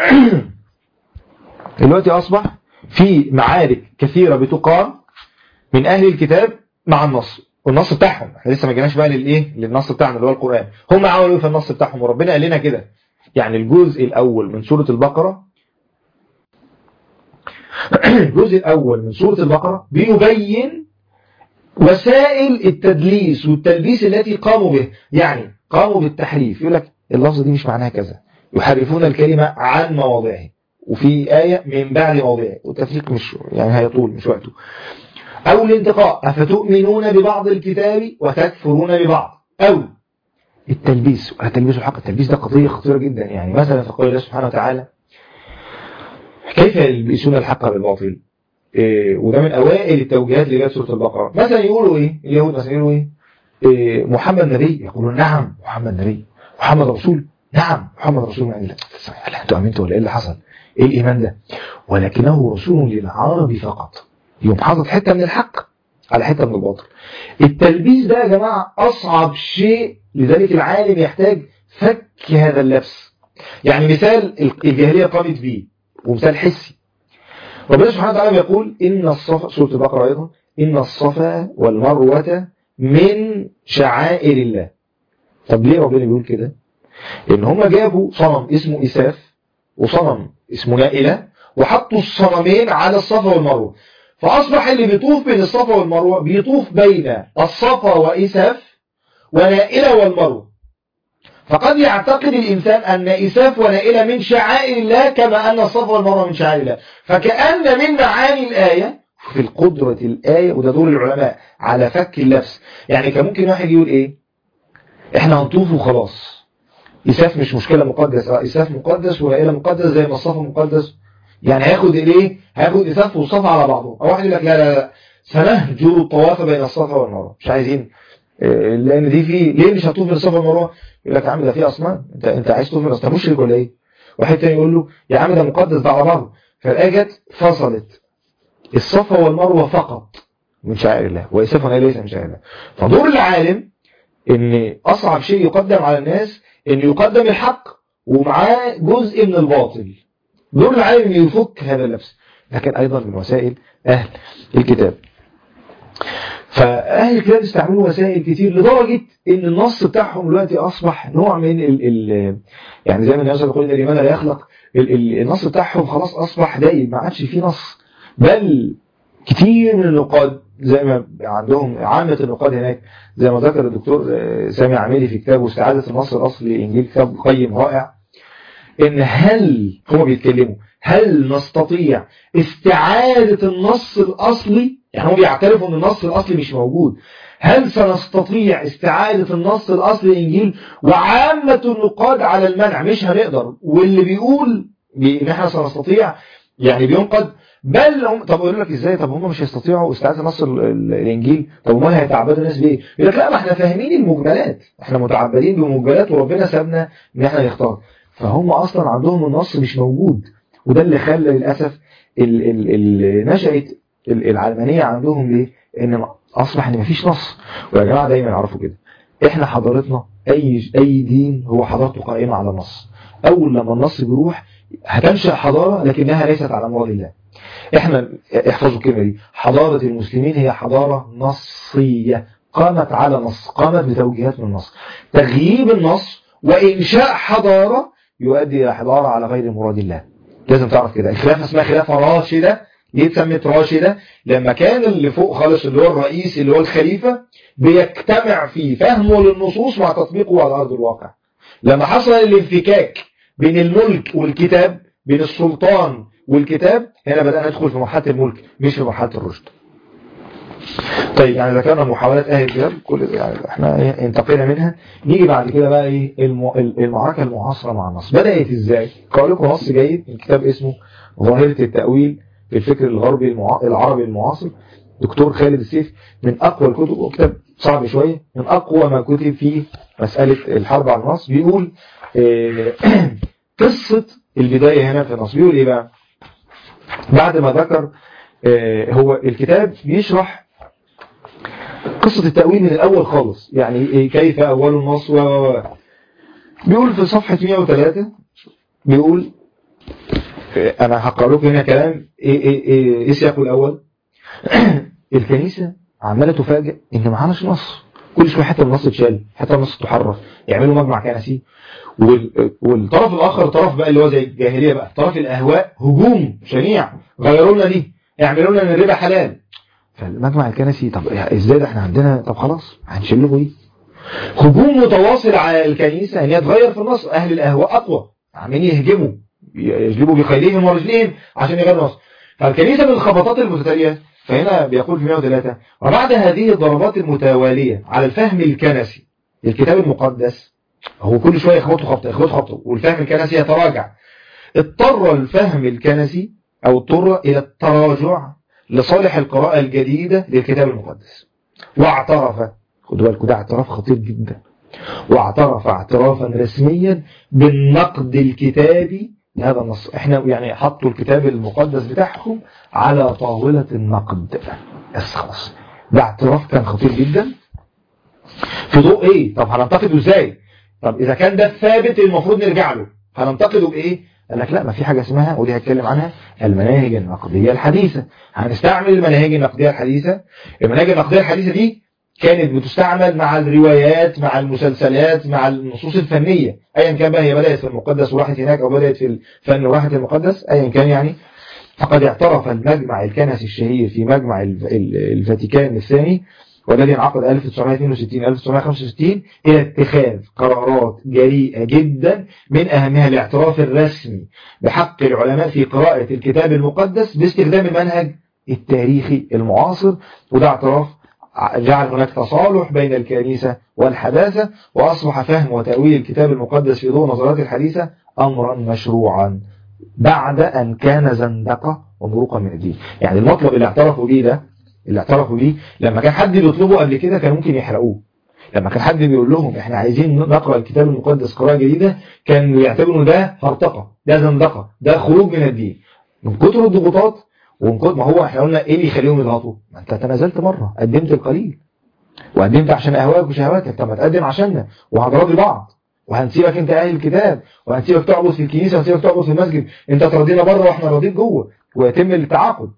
الوقت أصبح في معارك كثيرة بتقام من أهل الكتاب مع النص والنص بتاعهم احنا لسه ما جيناش بقى للايه للنص بتاعنا اللي هو القرآن هم عملوا ايه في النص بتاعهم وربنا قال لنا كده يعني الجزء الأول من سورة البقرة الجزء الأول من سورة البقرة بيبين وسائل التدليس والتلبيس التي قاموا به يعني قاموا بالتحريف يقول لك اللفظ دي مش معناها كذا يحرفون الكلمة عن مواضعه وفي آية من بعد مواضعه والتفريق مش يعني هيطول مش وقته أو الانتقاء أفتؤمنون ببعض الكتاب وتكفرون ببعض أو التلبيس التلبيس الحق التلبيس ده قضية خطيرة جدا يعني مثلا في قول الله سبحانه وتعالى كيف يلبسون الحق بالباطل إيه وده من أوائل التوجيهات اللي جاءت سورة البقرة مثلا يقولوا إيه اليهود مثلا يقولوا إيه, إيه محمد نبي يقولون نعم محمد نبي محمد رسول نعم محمد رسول من الله لا أنتوا أمنتوا ولا إيه اللي حصل إيه الإيمان ده ولكنه رسول للعرب فقط يوم حاطط حتة من الحق على حتة من الباطل التلبيس ده يا جماعة أصعب شيء لذلك العالم يحتاج فك هذا اللبس يعني مثال الجاهلية قامت به ومثال حسي ربنا سبحانه وتعالى يقول إن الصفا سورة البقرة أيضا إن الصفا والمروة من شعائر الله طب ليه ربنا بيقول كده إن هم جابوا صنم اسمه إساف وصنم اسمه نائلة وحطوا الصنمين على الصفا والمروة فأصبح اللي بيطوف بين الصفا والمروة بيطوف بين الصفا وإساف ونائلة والمروة فقد يعتقد الإنسان أن إساف ونائلة من شعائر الله كما أن الصفا والمروة من شعائر الله فكأن من معاني الآية في القدرة الآية وده دور العلماء على فك اللبس يعني كان ممكن واحد يقول إيه إحنا هنطوف وخلاص إساف مش مشكلة مقدس اه إساف مقدس ونائلة مقدس زي ما الصفا مقدس يعني هياخد إيه هياخد إساف والصفا على بعضه أو واحد يقول لك لا لا لا سنهجر الطواف بين الصفا والمروة مش عايزين لان دي في ليه مش هتطوف بين الصفا والمروه يقول لك يا عم ده في اصنام انت انت عايز تطوف بين اصنام مشرك ولا ايه واحد تاني يقول له يا عم ده مقدس ده على بعضه فالايه جت فصلت الصفا والمروه فقط من شعائر الله واسفا ليس من شعائر الله فدور العالم ان اصعب شيء يقدم على الناس ان يقدم الحق ومعاه جزء من الباطل دور العالم ان يفك هذا اللبس لكن ايضا من وسائل اهل الكتاب فأهل الكتاب استعملوا وسائل كتير لدرجة إن النص بتاعهم دلوقتي أصبح نوع من ال ال يعني زي ما الناس بيقول إن الإيمان لا يخلق ال ال النص بتاعهم خلاص أصبح دايب ما عادش فيه نص بل كتير من النقاد زي ما عندهم عامة النقاد هناك زي ما ذكر الدكتور سامي عميلي في كتابه استعادة النص الأصلي لإنجيل كتاب قيم رائع إن هل هم بيتكلموا هل نستطيع استعادة النص الأصلي يعني هم بيعترفوا ان النص الاصلي مش موجود هل سنستطيع استعادة النص الاصلي الانجيل وعامة النقاد على المنع مش هنقدر واللي بيقول ان احنا سنستطيع يعني بينقد بل هم طب اقول لك ازاي طب هم مش هيستطيعوا استعادة نص الانجيل طب امال هيتعبدوا الناس بايه يقول لك لا ما احنا فاهمين المجملات احنا متعبدين بمجملات وربنا سابنا ان احنا نختار فهم اصلا عندهم النص مش موجود وده اللي خلى للاسف اللي نشأت العلمانية عندهم ليه ان اصبح ان مفيش نص ويا جماعة دايما يعرفوا كده احنا حضارتنا اي اي دين هو حضارته قائمة على النص اول لما النص بيروح هتنشأ حضارة لكنها ليست على مراد الله احنا احفظوا الكلمة دي حضارة المسلمين هي حضارة نصية قامت على نص قامت بتوجيهات من النص تغييب النص وانشاء حضارة يؤدي الى حضارة على غير مراد الله لازم تعرف كده الخلافة اسمها خلافة راشدة ليه اتسمت راشدة لما كان اللي فوق خالص اللي هو الرئيس اللي هو الخليفة بيجتمع في فهمه للنصوص مع تطبيقه على أرض الواقع لما حصل الانفكاك بين الملك والكتاب بين السلطان والكتاب هنا بدأنا ندخل في مرحلة الملك مش في مرحلة الرشد طيب يعني ذكرنا محاولات اهل الكتاب كل يعني احنا انتقينا منها نيجي بعد كده بقى ايه المعركة المعاصرة مع النص بدأت ازاي قال لكم نص جيد من كتاب اسمه ظاهرة التأويل في الفكر الغربي المع... العربي المعاصر دكتور خالد السيف من أقوى الكتب وكتاب صعب شوية من أقوى ما كتب في مسألة الحرب على النص بيقول قصة البداية هنا في النص بيقول إيه بقى بعد ما ذكر هو الكتاب بيشرح قصة التأويل من الأول خالص يعني كيف أول النص و بيقول في صفحة 103 بيقول انا هقرأ لكم هنا كلام ايه ايه ايه, إيه سياقه الاول الكنيسة عمالة تفاجئ ان معناش نص كل شويه حتى النص اتشال حتى النص تحرف يعملوا مجمع كنسي والطرف الاخر طرف بقى اللي هو زي الجاهليه بقى طرف الاهواء هجوم شنيع غيروا لنا دي يعملوا لنا ان الربا حلال فالمجمع الكنسي طب ازاي ده احنا عندنا طب خلاص هنشيل له ايه هجوم متواصل على الكنيسه ان هي تغير في النص اهل الاهواء اقوى عمالين يهجموا يجلبوا بخيلهم ورجلهم عشان يغيروا النص فالكنيسه من الخبطات المتتاليه فهنا بيقول في 103 وبعد هذه الضربات المتوالية على الفهم الكنسي للكتاب المقدس هو كل شوية يخبطوا خبطة يخبطوا خبطة والفهم الكنسي يتراجع اضطر الفهم الكنسي أو اضطر إلى التراجع لصالح القراءة الجديدة للكتاب المقدس واعترف خدوا بالكم ده اعتراف خطير جدا واعترف اعترافا رسميا بالنقد الكتابي لهذا النص احنا يعني حطوا الكتاب المقدس بتاعهم على طاولة النقد بس خلاص ده اعتراف كان خطير جدا في ضوء ايه طب هننتقده ازاي طب اذا كان ده ثابت المفروض نرجع له هننتقده بايه قال لك لا ما في حاجة اسمها ودي هتكلم عنها المناهج النقدية الحديثة هنستعمل المناهج النقدية الحديثة المناهج النقدية الحديثة دي كانت بتستعمل مع الروايات مع المسلسلات مع النصوص الفنية ايا كان بقى هي بدأت في المقدس وراحت هناك او بدأت في الفن وراحت المقدس ايا كان يعني فقد اعترف المجمع الكنسي الشهير في مجمع الفاتيكان الثاني والذي انعقد 1962 1965 إلى اتخاذ قرارات جريئة جدا من أهمها الاعتراف الرسمي بحق العلماء في قراءة الكتاب المقدس باستخدام المنهج التاريخي المعاصر وده اعتراف جعل هناك تصالح بين الكنيسة والحداثة وأصبح فهم وتأويل الكتاب المقدس في ضوء نظرات الحديثة أمرا مشروعا بعد أن كان زندقة ومروقا من الدين يعني المطلب اللي اعترفوا بيه ده اللي اعترفوا بيه لما كان حد بيطلبه قبل كده كان ممكن يحرقوه لما كان حد بيقول لهم احنا عايزين نقرأ الكتاب المقدس قراءة جديدة كان يعتبروا ده هرطقة ده زندقة ده خروج من الدين من كتر الضغوطات ومن كتر ما هو احنا قلنا ايه اللي يخليهم يضغطوا ما انت تنازلت مرة قدمت القليل وقدمت عشان اهواك وشهواتك طب ما تقدم عشاننا وهنراضي بعض وهنسيبك انت اهل الكتاب وهنسيبك تعبد في الكنيسة وهنسيبك تعبد في المسجد انت ترضينا بره واحنا راضيك جوه ويتم التعاقد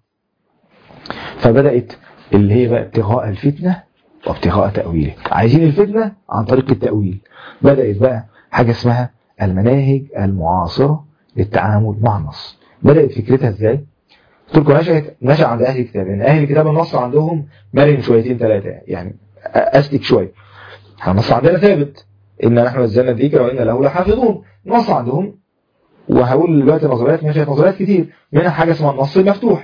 فبدأت اللي هي بقى ابتغاء الفتنة وابتغاء تأويله عايزين الفتنة عن طريق التأويل بدأت بقى حاجة اسمها المناهج المعاصرة للتعامل مع النص بدأت فكرتها ازاي قلت لكم نشأت نشأ عند أهل الكتاب لأن أهل الكتاب النص عندهم مرن شويتين ثلاثة يعني أسلك شوية النص عندنا ثابت إن نحن نزلنا الذكر وإن له لحافظون النص عندهم وهقول دلوقتي نظريات نشأت نظريات كتير منها حاجة اسمها النص المفتوح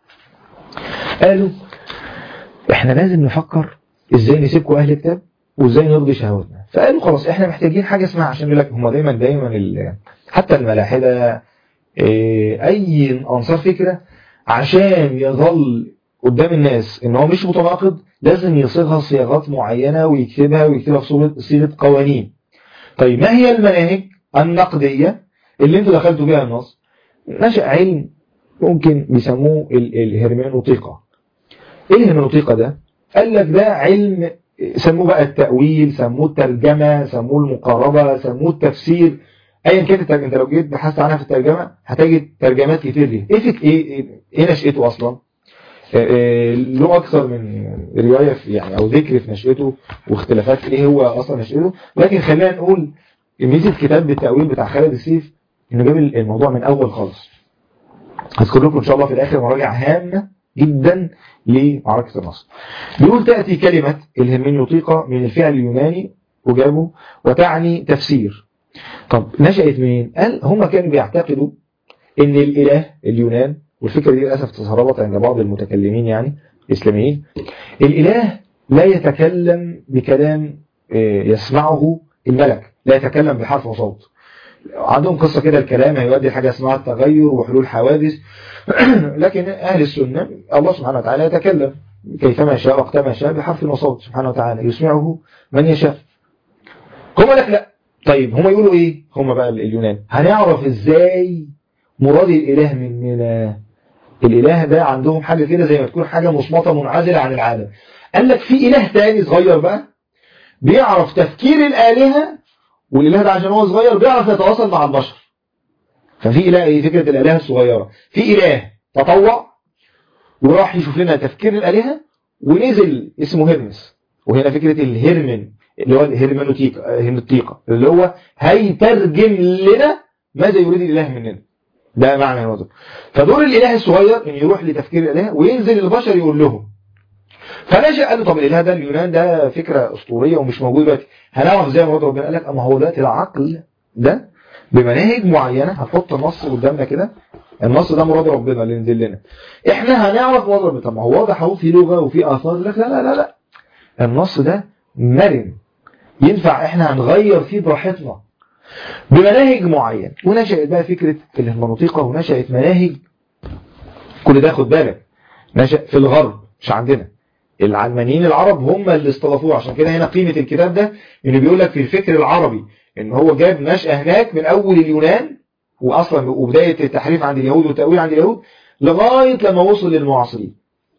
قالوا احنا لازم نفكر ازاي نسيبكم اهل الكتاب وازاي نرضي شهواتنا فقالوا خلاص احنا محتاجين حاجة اسمها عشان يقول لك هم دايما دايما حتى الملاحدة اه اي انصار فكرة عشان يظل قدام الناس ان هو مش متناقض لازم يصيغها صياغات معينة ويكتبها ويكتبها في صيغة قوانين طيب ما هي المناهج النقدية اللي انتوا دخلتوا بيها النص نشأ علم ممكن بيسموه الهرمنوطيقة ايه الهرمنوطيقة ده قال لك ده علم سموه بقى التأويل سموه الترجمة سموه المقاربة سموه التفسير ايا كانت انت لو جيت بحثت عنها في الترجمة هتجد ترجمات كتير ليه ايه فك ايه ايه نشأته اصلا له اكثر من رواية يعني او ذكر في نشأته واختلافات ايه هو اصلا نشأته لكن خلينا نقول ميزة كتاب بالتأويل بتاع خالد السيف انه جاب الموضوع من اول خالص هذكر لكم ان شاء الله في الاخر مراجع هامة جدا لمعركة النصر بيقول تأتي كلمة الهرمنوطيقة من الفعل اليوناني وجابه وتعني تفسير طب نشأت منين قال هم كانوا بيعتقدوا ان الاله اليونان والفكرة دي للأسف تسربت عند بعض المتكلمين يعني الإسلاميين الإله لا يتكلم بكلام يسمعه الملك لا يتكلم بحرف وصوت عندهم قصة كده الكلام هيؤدي حاجة اسمها التغير وحلول حوادث لكن أهل السنة الله سبحانه وتعالى يتكلم كيفما يشاء وقتما يشاء بحرف وصوت سبحانه وتعالى يسمعه من يشاء هم لك لا طيب هم يقولوا ايه هم بقى اليونان هنعرف ازاي مراد الإله مننا الإله ده عندهم حاجة كده زي ما تكون حاجة مصمتة منعزلة عن العالم قال لك في إله تاني صغير بقى بيعرف تفكير الآلهة والإله ده عشان هو صغير بيعرف يتواصل مع البشر ففي إله ايه فكرة الآلهة الصغيرة في إله تطوع وراح يشوف لنا تفكير الآلهة ونزل اسمه هرمس وهنا فكرة الهرمن اللي هو الهرمنوتيقة اللي هو هيترجم لنا ماذا يريد الإله مننا ده معنى الوضع فدور الإله الصغير ان يروح لتفكير الإله وينزل البشر يقول لهم فنشأ قال له طب الإله ده اليونان ده فكرة أسطورية ومش موجود دلوقتي هنعرف زي ما ربنا قال لك أما هو دلوقتي العقل ده بمناهج معينة هنحط نص قدامنا كده النص ده مراد ربنا اللي نزل لنا احنا هنعرف مراد ربنا طب ما هو واضح اهو في لغة وفي آثار لك لا لا لا لا النص ده مرن ينفع احنا هنغير فيه براحتنا بمناهج معين ونشأت بقى فكرة الهرمنوطيقة ونشأت مناهج كل ده خد بالك نشأ في الغرب مش عندنا العلمانيين العرب هم اللي استضافوه عشان كده هنا قيمة الكتاب ده انه بيقول لك في الفكر العربي ان هو جاب نشأة هناك من اول اليونان واصلا وبداية التحريف عند اليهود والتأويل عند اليهود لغاية لما وصل للمعاصرين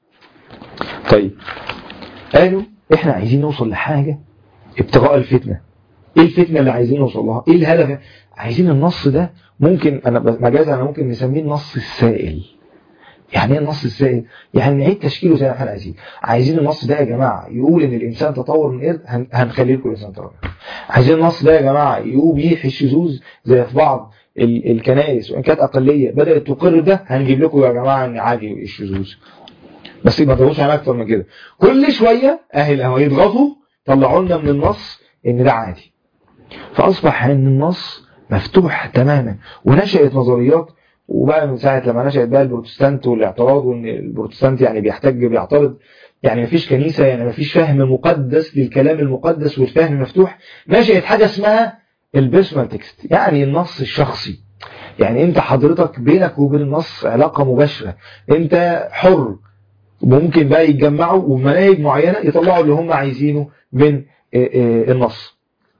طيب قالوا احنا عايزين نوصل لحاجة ابتغاء الفتنة ايه الفتنة اللي عايزين نوصل لها ايه الهدف عايزين النص ده ممكن انا مجازا انا ممكن نسميه النص السائل يعني ايه النص السائل يعني نعيد تشكيله زي ما احنا عايزين عايزين النص ده يا جماعة يقول ان الانسان تطور من قرد هن... هنخلي لكم الانسان تطور عايزين النص ده يا جماعة يقول بيح الشذوذ زي في بعض ال... الكنائس وان كانت اقلية بدأت تقر ده هنجيب لكم يا جماعة ان عادي الشذوذ بس ما تدورش على اكتر من كده كل شويه اهل الهوى يضغطوا طلعوا لنا من النص ان ده عادي فاصبح ان النص مفتوح تماما ونشأت نظريات وبقى من ساعة لما نشأت بقى البروتستانت والاعتراض وان البروتستانت يعني بيحتج بيعترض يعني مفيش كنيسة يعني مفيش فهم مقدس للكلام المقدس والفهم مفتوح نشأت حاجة اسمها البيرسونال تكست يعني النص الشخصي يعني انت حضرتك بينك وبين النص علاقة مباشرة انت حر ممكن بقى يتجمعوا ومناهج معينة يطلعوا اللي هم عايزينه من النص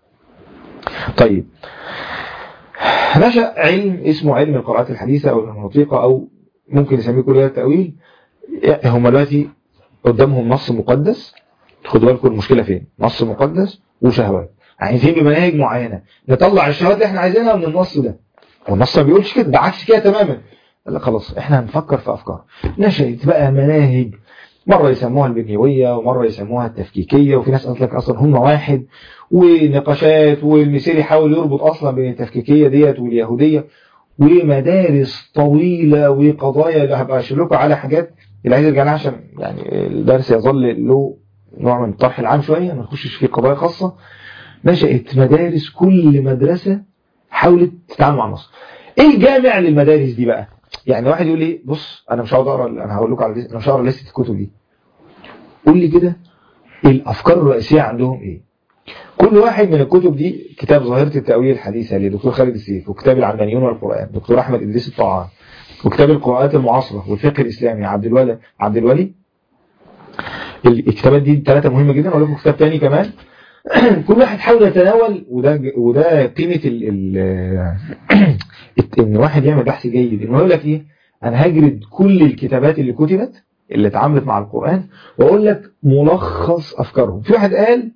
طيب نشأ علم اسمه علم القراءات الحديثة أو المنطقة أو ممكن نسميه كلية التأويل هم دلوقتي قدامهم نص مقدس خدوا بالكم المشكلة فين نص مقدس وشهوات عايزين بمناهج معينة نطلع الشهوات اللي احنا عايزينها من النص ده والنص ما بيقولش كده ده عكس كده تماما لا خلاص احنا هنفكر في افكار نشأت بقى مناهج مرة يسموها البنيوية ومرة يسموها التفكيكية وفي ناس قالت لك اصلا هم واحد ونقاشات والمثال يحاول يربط اصلا بين التفكيكية ديت واليهودية ومدارس طويلة وقضايا اللي هبقى اشير لكم على حاجات اللي عايز يرجع لها عشان يعني الدرس يظل له نوع من الطرح العام شوية ما نخشش في قضايا خاصة نشأت مدارس كل مدرسة حاولت تتعامل مع النص ايه الجامع للمدارس دي بقى يعني واحد يقول لي بص انا مش هقعد اقرا انا هقول لكم على انا مش هقرا لسته الكتب دي قول لي كده الافكار الرئيسيه عندهم ايه كل واحد من الكتب دي كتاب ظاهره التاويل الحديثه لدكتور خالد السيف وكتاب العلمانيون والقران دكتور احمد ادريس الطعان وكتاب القراءات المعاصره والفقه الاسلامي عبد الولي عبد الولي الكتابات دي ثلاثه مهمه جدا اقول لكم كتاب تاني كمان كل واحد حاول يتناول وده وده قيمه ال ال ان واحد يعمل بحث جيد انه يقول لك ايه انا هجرد كل الكتابات اللي كتبت اللي اتعاملت مع القران واقول لك ملخص افكارهم في واحد قال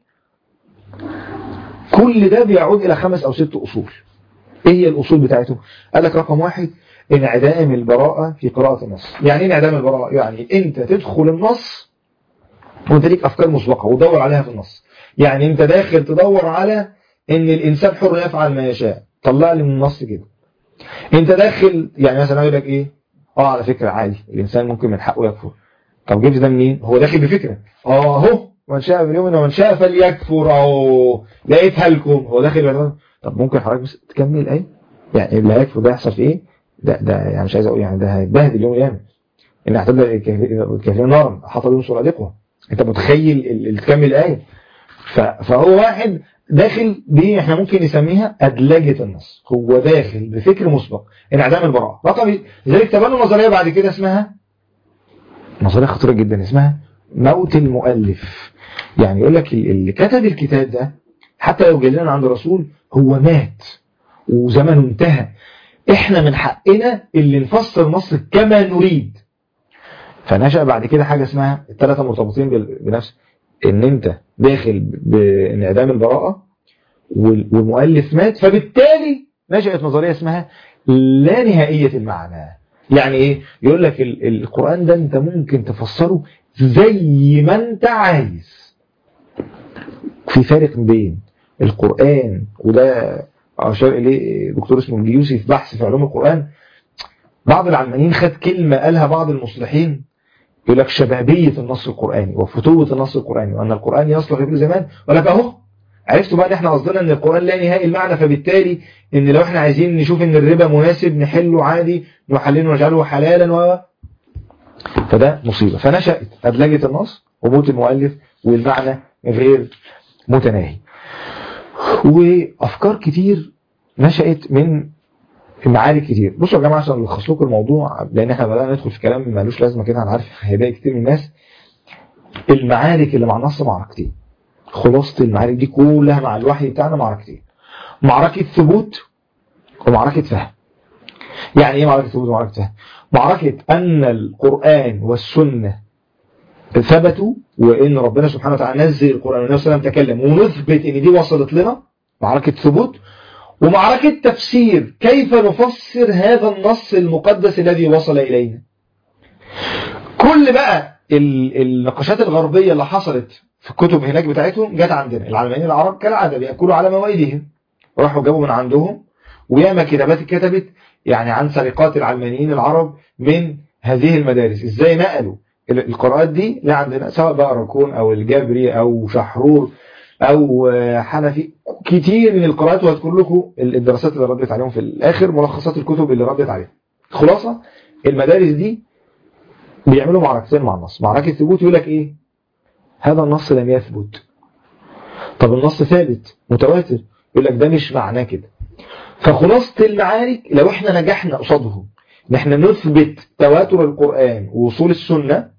كل ده بيعود الى خمس او ست اصول ايه هي الاصول بتاعته قال لك رقم واحد انعدام البراءه في قراءه النص يعني ايه انعدام البراءه يعني انت تدخل النص وانت ليك افكار مسبقه وتدور عليها في النص يعني انت داخل تدور على ان الانسان حر يفعل ما يشاء طلع لي من النص كده انت داخل يعني مثلا يقول لك ايه اه على فكره عادي الانسان ممكن من حقه يكفر طب جبت ده منين هو داخل بفكره اه اهو من شاء باليوم ومن شاء فليكفر اهو لقيتها لكم هو داخل بقى. طب ممكن حضرتك بس تكمل الايه يعني اللي هيكفر ده يحصل في ايه ده ده يعني مش عايز اقول يعني ده هيتبهدل يوم القيامه ان اعتدى الكافرين نارا حطوا بهم سرادقها انت متخيل تكمل الايه فهو واحد داخل دي احنا ممكن نسميها أدلجة النص هو داخل بفكر مسبق انعدام البراءة رقم لذلك تبنوا نظرية بعد كده اسمها نظرية خطيرة جدا اسمها موت المؤلف يعني يقول لك اللي كتب الكتاب ده حتى لو جلنا عند الرسول هو مات وزمنه انتهى احنا من حقنا اللي نفسر النص كما نريد فنشأ بعد كده حاجة اسمها الثلاثة مرتبطين بنفس ان انت داخل بانعدام البراءة والمؤلف مات فبالتالي نشأت نظرية اسمها لا نهائية المعنى يعني ايه يقول لك القرآن ده انت ممكن تفسره زي ما انت عايز في فارق بين القرآن وده أشار إليه دكتور اسمه الجيوسي في بحث في علوم القرآن بعض العلمانيين خد كلمة قالها بعض المصلحين يقول لك شبابية النص القرآني وفتوة النص القرآني وأن القرآن يصلح لكل زمان ولك أهو عرفتوا بقى ان احنا قصدنا ان القرآن لا نهائي المعنى فبالتالي ان لو احنا عايزين نشوف ان الربا مناسب نحله عادي نحلله ونجعله حلالا و فده مصيبة فنشأت أدلجة النص وموت المؤلف والمعنى غير متناهي وأفكار كتير نشأت من معارك كتير بصوا يا جماعة عشان نلخص لكم الموضوع لأن احنا بدأنا ندخل في كلام مالوش لازمة كده هنعرف هيضايق كتير من الناس المعارك اللي مع النص معركتين خلاصة المعارك دي كلها مع الوحي بتاعنا معركتين معركة ثبوت ومعركة فهم يعني ايه معركة ثبوت ومعركة فهم معركة أن القرآن والسنة ثبتوا وإن ربنا سبحانه وتعالى نزل القرآن والنبي صلى الله عليه وسلم تكلم ونثبت إن دي وصلت لنا معركة ثبوت ومعركة تفسير كيف نفسر هذا النص المقدس الذي وصل إلينا كل بقى النقاشات الغربية اللي حصلت في الكتب هناك بتاعتهم جت عندنا العلمانيين العرب كالعادة بيأكلوا على موائدهم راحوا جابوا من عندهم وياما كتابات اتكتبت يعني عن سرقات العلمانيين العرب من هذه المدارس ازاي نقلوا ال- القراءات دي لا عندنا سواء بقى راكون او الجبري او شحرور او آه، حنفي كتير من القراءات وهذكر لكم ال- الدراسات اللي ردت عليهم في الاخر ملخصات الكتب اللي ردت عليها خلاصة المدارس دي بيعملوا معركتين مع النص معركة ثبوت يقول لك ايه هذا النص لم يثبت طب النص ثابت متواتر يقول لك ده مش معناه كده فخلاصة المعارك لو احنا نجحنا قصادهم ان احنا نثبت تواتر القرآن ووصول السنة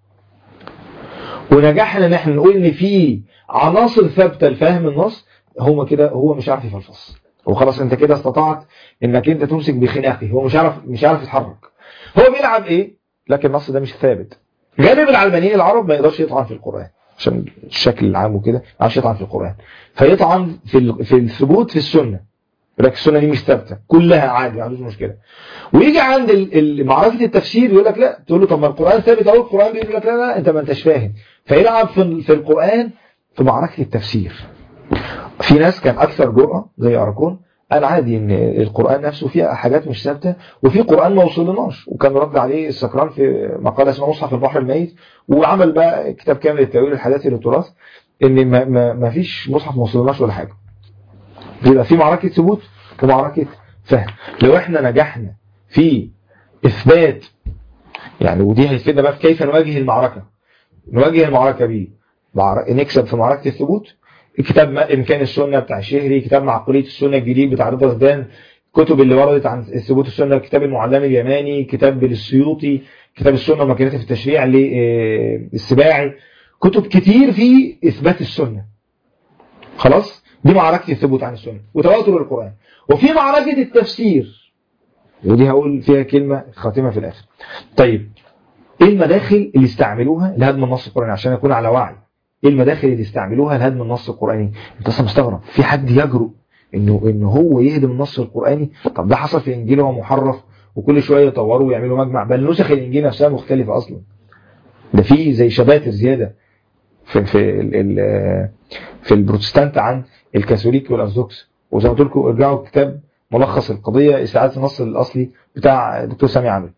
ونجحنا ان احنا نقول ان في عناصر ثابتة لفهم النص هو كده هو مش عارف يفلفص وخلاص انت كده استطعت انك انت تمسك بخناقه هو مش عارف مش عارف يتحرك هو بيلعب ايه لكن النص ده مش ثابت غالب العلمانيين العرب ما يقدرش يطعن في القرآن عشان الشكل العام وكده ما يعرفش يطعن في القرآن فيطعن في ال- في الثبوت في السنة يقول لك السنة دي مش ثابتة كلها عادي ما عندوش مشكلة ويجي عند ال- ال- معرفة التفسير يقول لك لا تقول له طب ما القرآن ثابت اهو القرآن بيقول لك لا لا انت ما انتش فاهم فيلعب في ال- في القرآن في معركة التفسير في ناس كان اكثر جرأة زي اراكون قال عادي ان القرآن نفسه فيه حاجات مش ثابتة وفي قرآن ما وصلناش وكان رد عليه السكران في مقالة اسمها مصحف البحر الميت وعمل بقى كتاب كامل للتأويل الحداثي للتراث ان ما, ما, ما فيش مصحف ما وصلناش ولا حاجة يبقى في معركة ثبوت ومعركة فهم لو احنا نجحنا في اثبات يعني ودي هيفيدنا بقى في كيف نواجه المعركة نواجه المعركة بيه معر- نكسب في معركة الثبوت كتاب ما إمكان السنة بتاع الشهري كتاب معقولية السنة الجديد بتاع رضا زدان كتب اللي وردت عن ثبوت السنة كتاب المعلم اليماني كتاب للسيوطي كتاب السنة ومكانتها في التشريع للسباعي كتب كتير في إثبات السنة خلاص دي معركة الثبوت عن السنة وتواتر القرآن وفي معركة التفسير ودي هقول فيها كلمة خاتمة في الآخر طيب ايه المداخل اللي استعملوها لهدم النص القرآني عشان اكون على وعي ايه المداخل اللي استعملوها لهدم النص القرآني انت اصلا مستغرب في حد يجرؤ انه انه هو يهدم النص القرآني طب ده حصل في الانجيل هو محرف وكل شويه يطوروا ويعملوا مجمع بل نسخ الانجيل نفسها مختلفه اصلا ده في زي شباتر زياده في في ال ال في البروتستانت عن الكاثوليك والارثوذكس وزي ما قلت لكم ارجعوا كتاب ملخص القضيه استعاده النص الاصلي بتاع الدكتور سامي عامر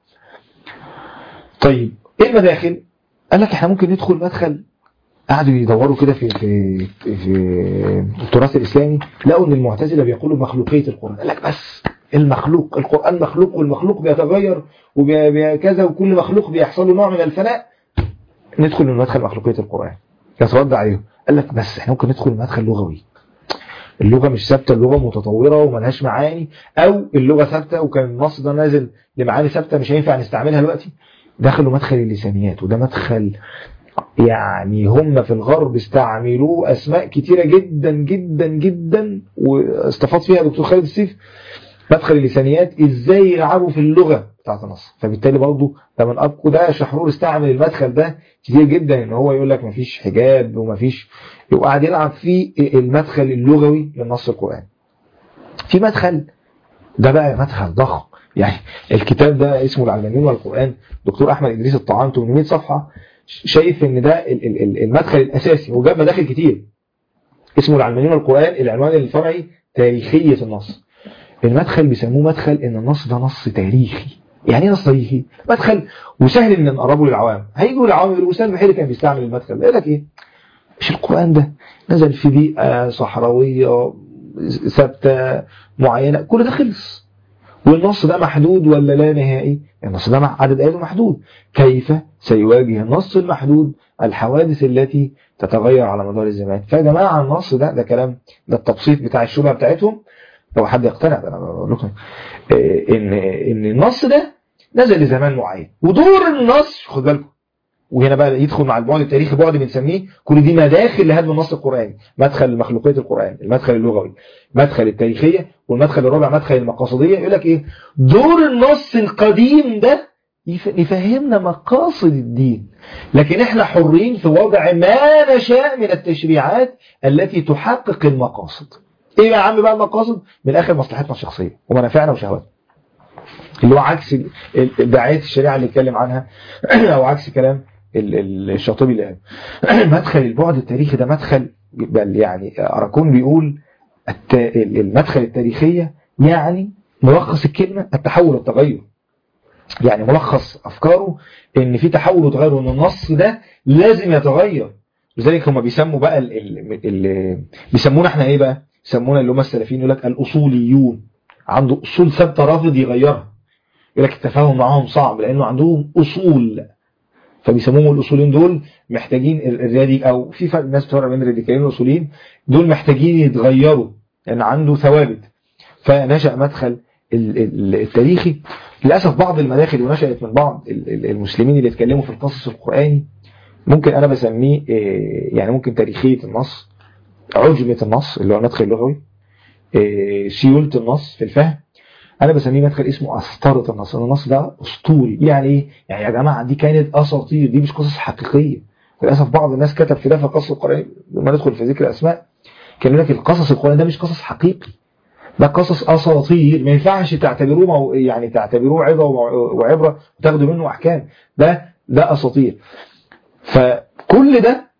طيب ايه المداخل قال لك احنا ممكن ندخل مدخل قعدوا يدوروا كده في في في التراث الاسلامي لقوا ان المعتزله بيقولوا مخلوقيه القران قال لك بس المخلوق القران مخلوق والمخلوق بيتغير وكذا وكل مخلوق بيحصل له نوع من الفناء ندخل من مدخل مخلوقيه القران يترد عليهم قال لك بس احنا ممكن ندخل مدخل لغوي اللغة مش ثابتة اللغة متطورة وملهاش معاني أو اللغة ثابتة وكان النص ده نازل لمعاني ثابتة مش هينفع نستعملها دلوقتي دخلوا مدخل اللسانيات وده مدخل يعني هم في الغرب استعملوه أسماء كتيرة جدا جدا جدا واستفاض فيها دكتور خالد السيف مدخل اللسانيات ازاي يلعبوا في اللغة بتاعت النص فبالتالي برضه ده من أبقوا ده شحرور استعمل المدخل ده كتير جدا ان هو يقول لك مفيش حجاب ومفيش وقعد يلعب في المدخل اللغوي للنص القرآني في مدخل ده بقى مدخل ضخم يعني الكتاب ده اسمه العلمانيون والقرآن دكتور أحمد إدريس الطعام 800 صفحة شايف ان ده المدخل الأساسي وجاب مداخل كتير اسمه العلمانيون والقرآن العنوان الفرعي تاريخية النص المدخل بيسموه مدخل ان النص ده نص تاريخي يعني ايه نص تاريخي مدخل وسهل ان نقربه للعوام هيجوا العوام يقولوا سهل بحيري كان بيستعمل المدخل يقول لك ايه مش القرآن ده نزل في بيئة صحراوية ثابتة معينة كل ده خلص والنص ده محدود ولا لا نهائي النص ده عدد آياته محدود كيف سيواجه النص المحدود الحوادث التي تتغير على مدار الزمان فيا جماعة النص ده ده كلام ده التبسيط بتاع الشبهة بتاعتهم لو حد يقتنع ده انا بقول لكم ان ان النص ده نزل لزمان معين ودور النص خد بالكم وهنا بقى يدخل مع البعد التاريخي بعد بنسميه كل دي مداخل لهدم النص القرآني مدخل مخلوقية القرآن المدخل اللغوي مدخل التاريخية والمدخل الرابع مدخل المقاصدية يقول لك ايه دور النص القديم ده يفهمنا مقاصد الدين لكن احنا حرين في وضع ما نشاء من التشريعات التي تحقق المقاصد ايه يا عم بقى المقاصد من اخر مصلحتنا الشخصية ومنافعنا وشهواتنا اللي هو عكس دعاية الشريعة اللي اتكلم عنها او عكس كلام الشاطبي اللي قال مدخل البعد التاريخي ده مدخل بل يعني أراكون بيقول المدخل التاريخية يعني ملخص الكلمة التحول والتغير يعني ملخص افكاره ان في تحول وتغير وان النص ده لازم يتغير لذلك هم بيسموا بقى ال ال ال بيسمونا احنا ايه بقى يسمونا اللي هم السلفيين يقول لك الاصوليون عنده اصول ثابته رافض يغيرها يقول لك التفاهم معاهم صعب لانه عندهم اصول فبيسموهم الاصوليين دول محتاجين الرادي او في فرق ناس بتفرق بين الراديكاليين والاصوليين دول محتاجين يتغيروا لان عنده ثوابت فنشأ مدخل التاريخي للاسف بعض المداخل ونشأت من بعض المسلمين اللي اتكلموا في القصص القرآني ممكن انا بسميه يعني ممكن تاريخية النص عجبة النص اللي هو المدخل اللغوي سيولة النص في الفهم انا بسميه مدخل اسمه اسطرة النص النص ده اسطوري يعني ايه يعني يا جماعة دي كانت اساطير دي مش قصص حقيقية للاسف بعض الناس كتب في ده في قصص القرآن لما ندخل في ذكر اسماء كان يقول لك القصص القرآن ده مش قصص حقيقي ده قصص اساطير ما ينفعش تعتبروه مو يعني تعتبروه عظه وعبره وتاخدوا منه احكام ده ده اساطير فكل ده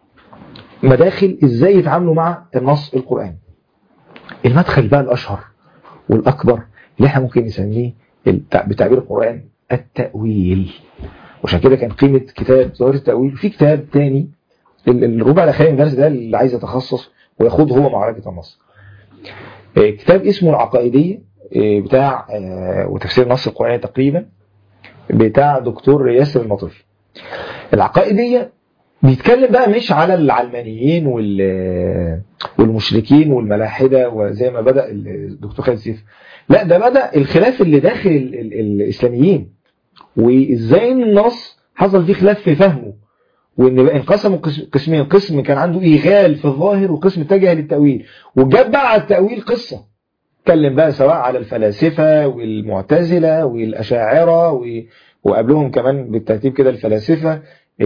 مداخل ازاي يتعاملوا مع النص القرآني المدخل بقى الاشهر والاكبر اللي احنا ممكن نسميه بتعبير القرآن التأويل وعشان كده كان قيمة كتاب ظاهر التأويل في كتاب تاني الربع الاخير من الدرس ده اللي عايز يتخصص ويخوض هو معركة النص كتاب اسمه العقائدية بتاع وتفسير النص القرآني تقريبا بتاع دكتور ياسر المطرفي العقائدية بيتكلم بقى مش على العلمانيين والمشركين والملاحدة وزي ما بدأ الدكتور خالد سيف لا ده بدأ الخلاف اللي داخل الإسلاميين وإزاي النص حصل فيه خلاف في فهمه وان انقسموا قسمين قسم كان عنده ايغال في الظاهر وقسم اتجه للتأويل وجاب بقى على التأويل قصة اتكلم بقى سواء على الفلاسفة والمعتزلة والأشاعرة وقبلهم كمان بالترتيب كده الفلاسفة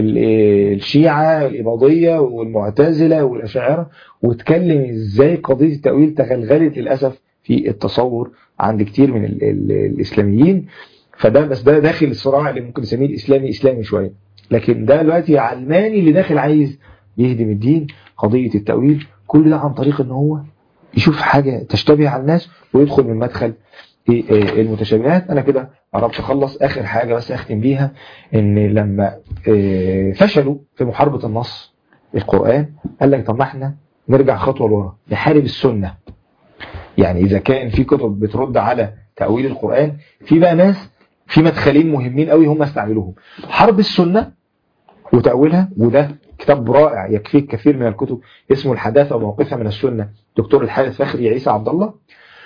الشيعة الإباضية والمعتزلة والأشاعرة واتكلم ازاي قضية التأويل تغلغلت للأسف في التصور عند كتير من ال ال الإسلاميين فده بس ده داخل الصراع اللي ممكن نسميه الإسلامي إسلامي شوية لكن ده دلوقتي علماني اللي داخل عايز يهدم الدين قضية التأويل كل ده عن طريق ان هو يشوف حاجة تشتبه على الناس ويدخل من مدخل المتشابهات انا كده قربت اخلص اخر حاجة بس اختم بيها ان لما فشلوا في محاربة النص القرآن قال لك طب ما احنا نرجع خطوة لورا نحارب السنة يعني اذا كان في كتب بترد على تأويل القرآن في بقى ناس في مدخلين مهمين قوي هم استعملوهم حرب السنة وتأويلها وده كتاب رائع يكفيك كثير من الكتب اسمه الحداثة وموقفها من السنة دكتور الحارث فخري عيسى عبد الله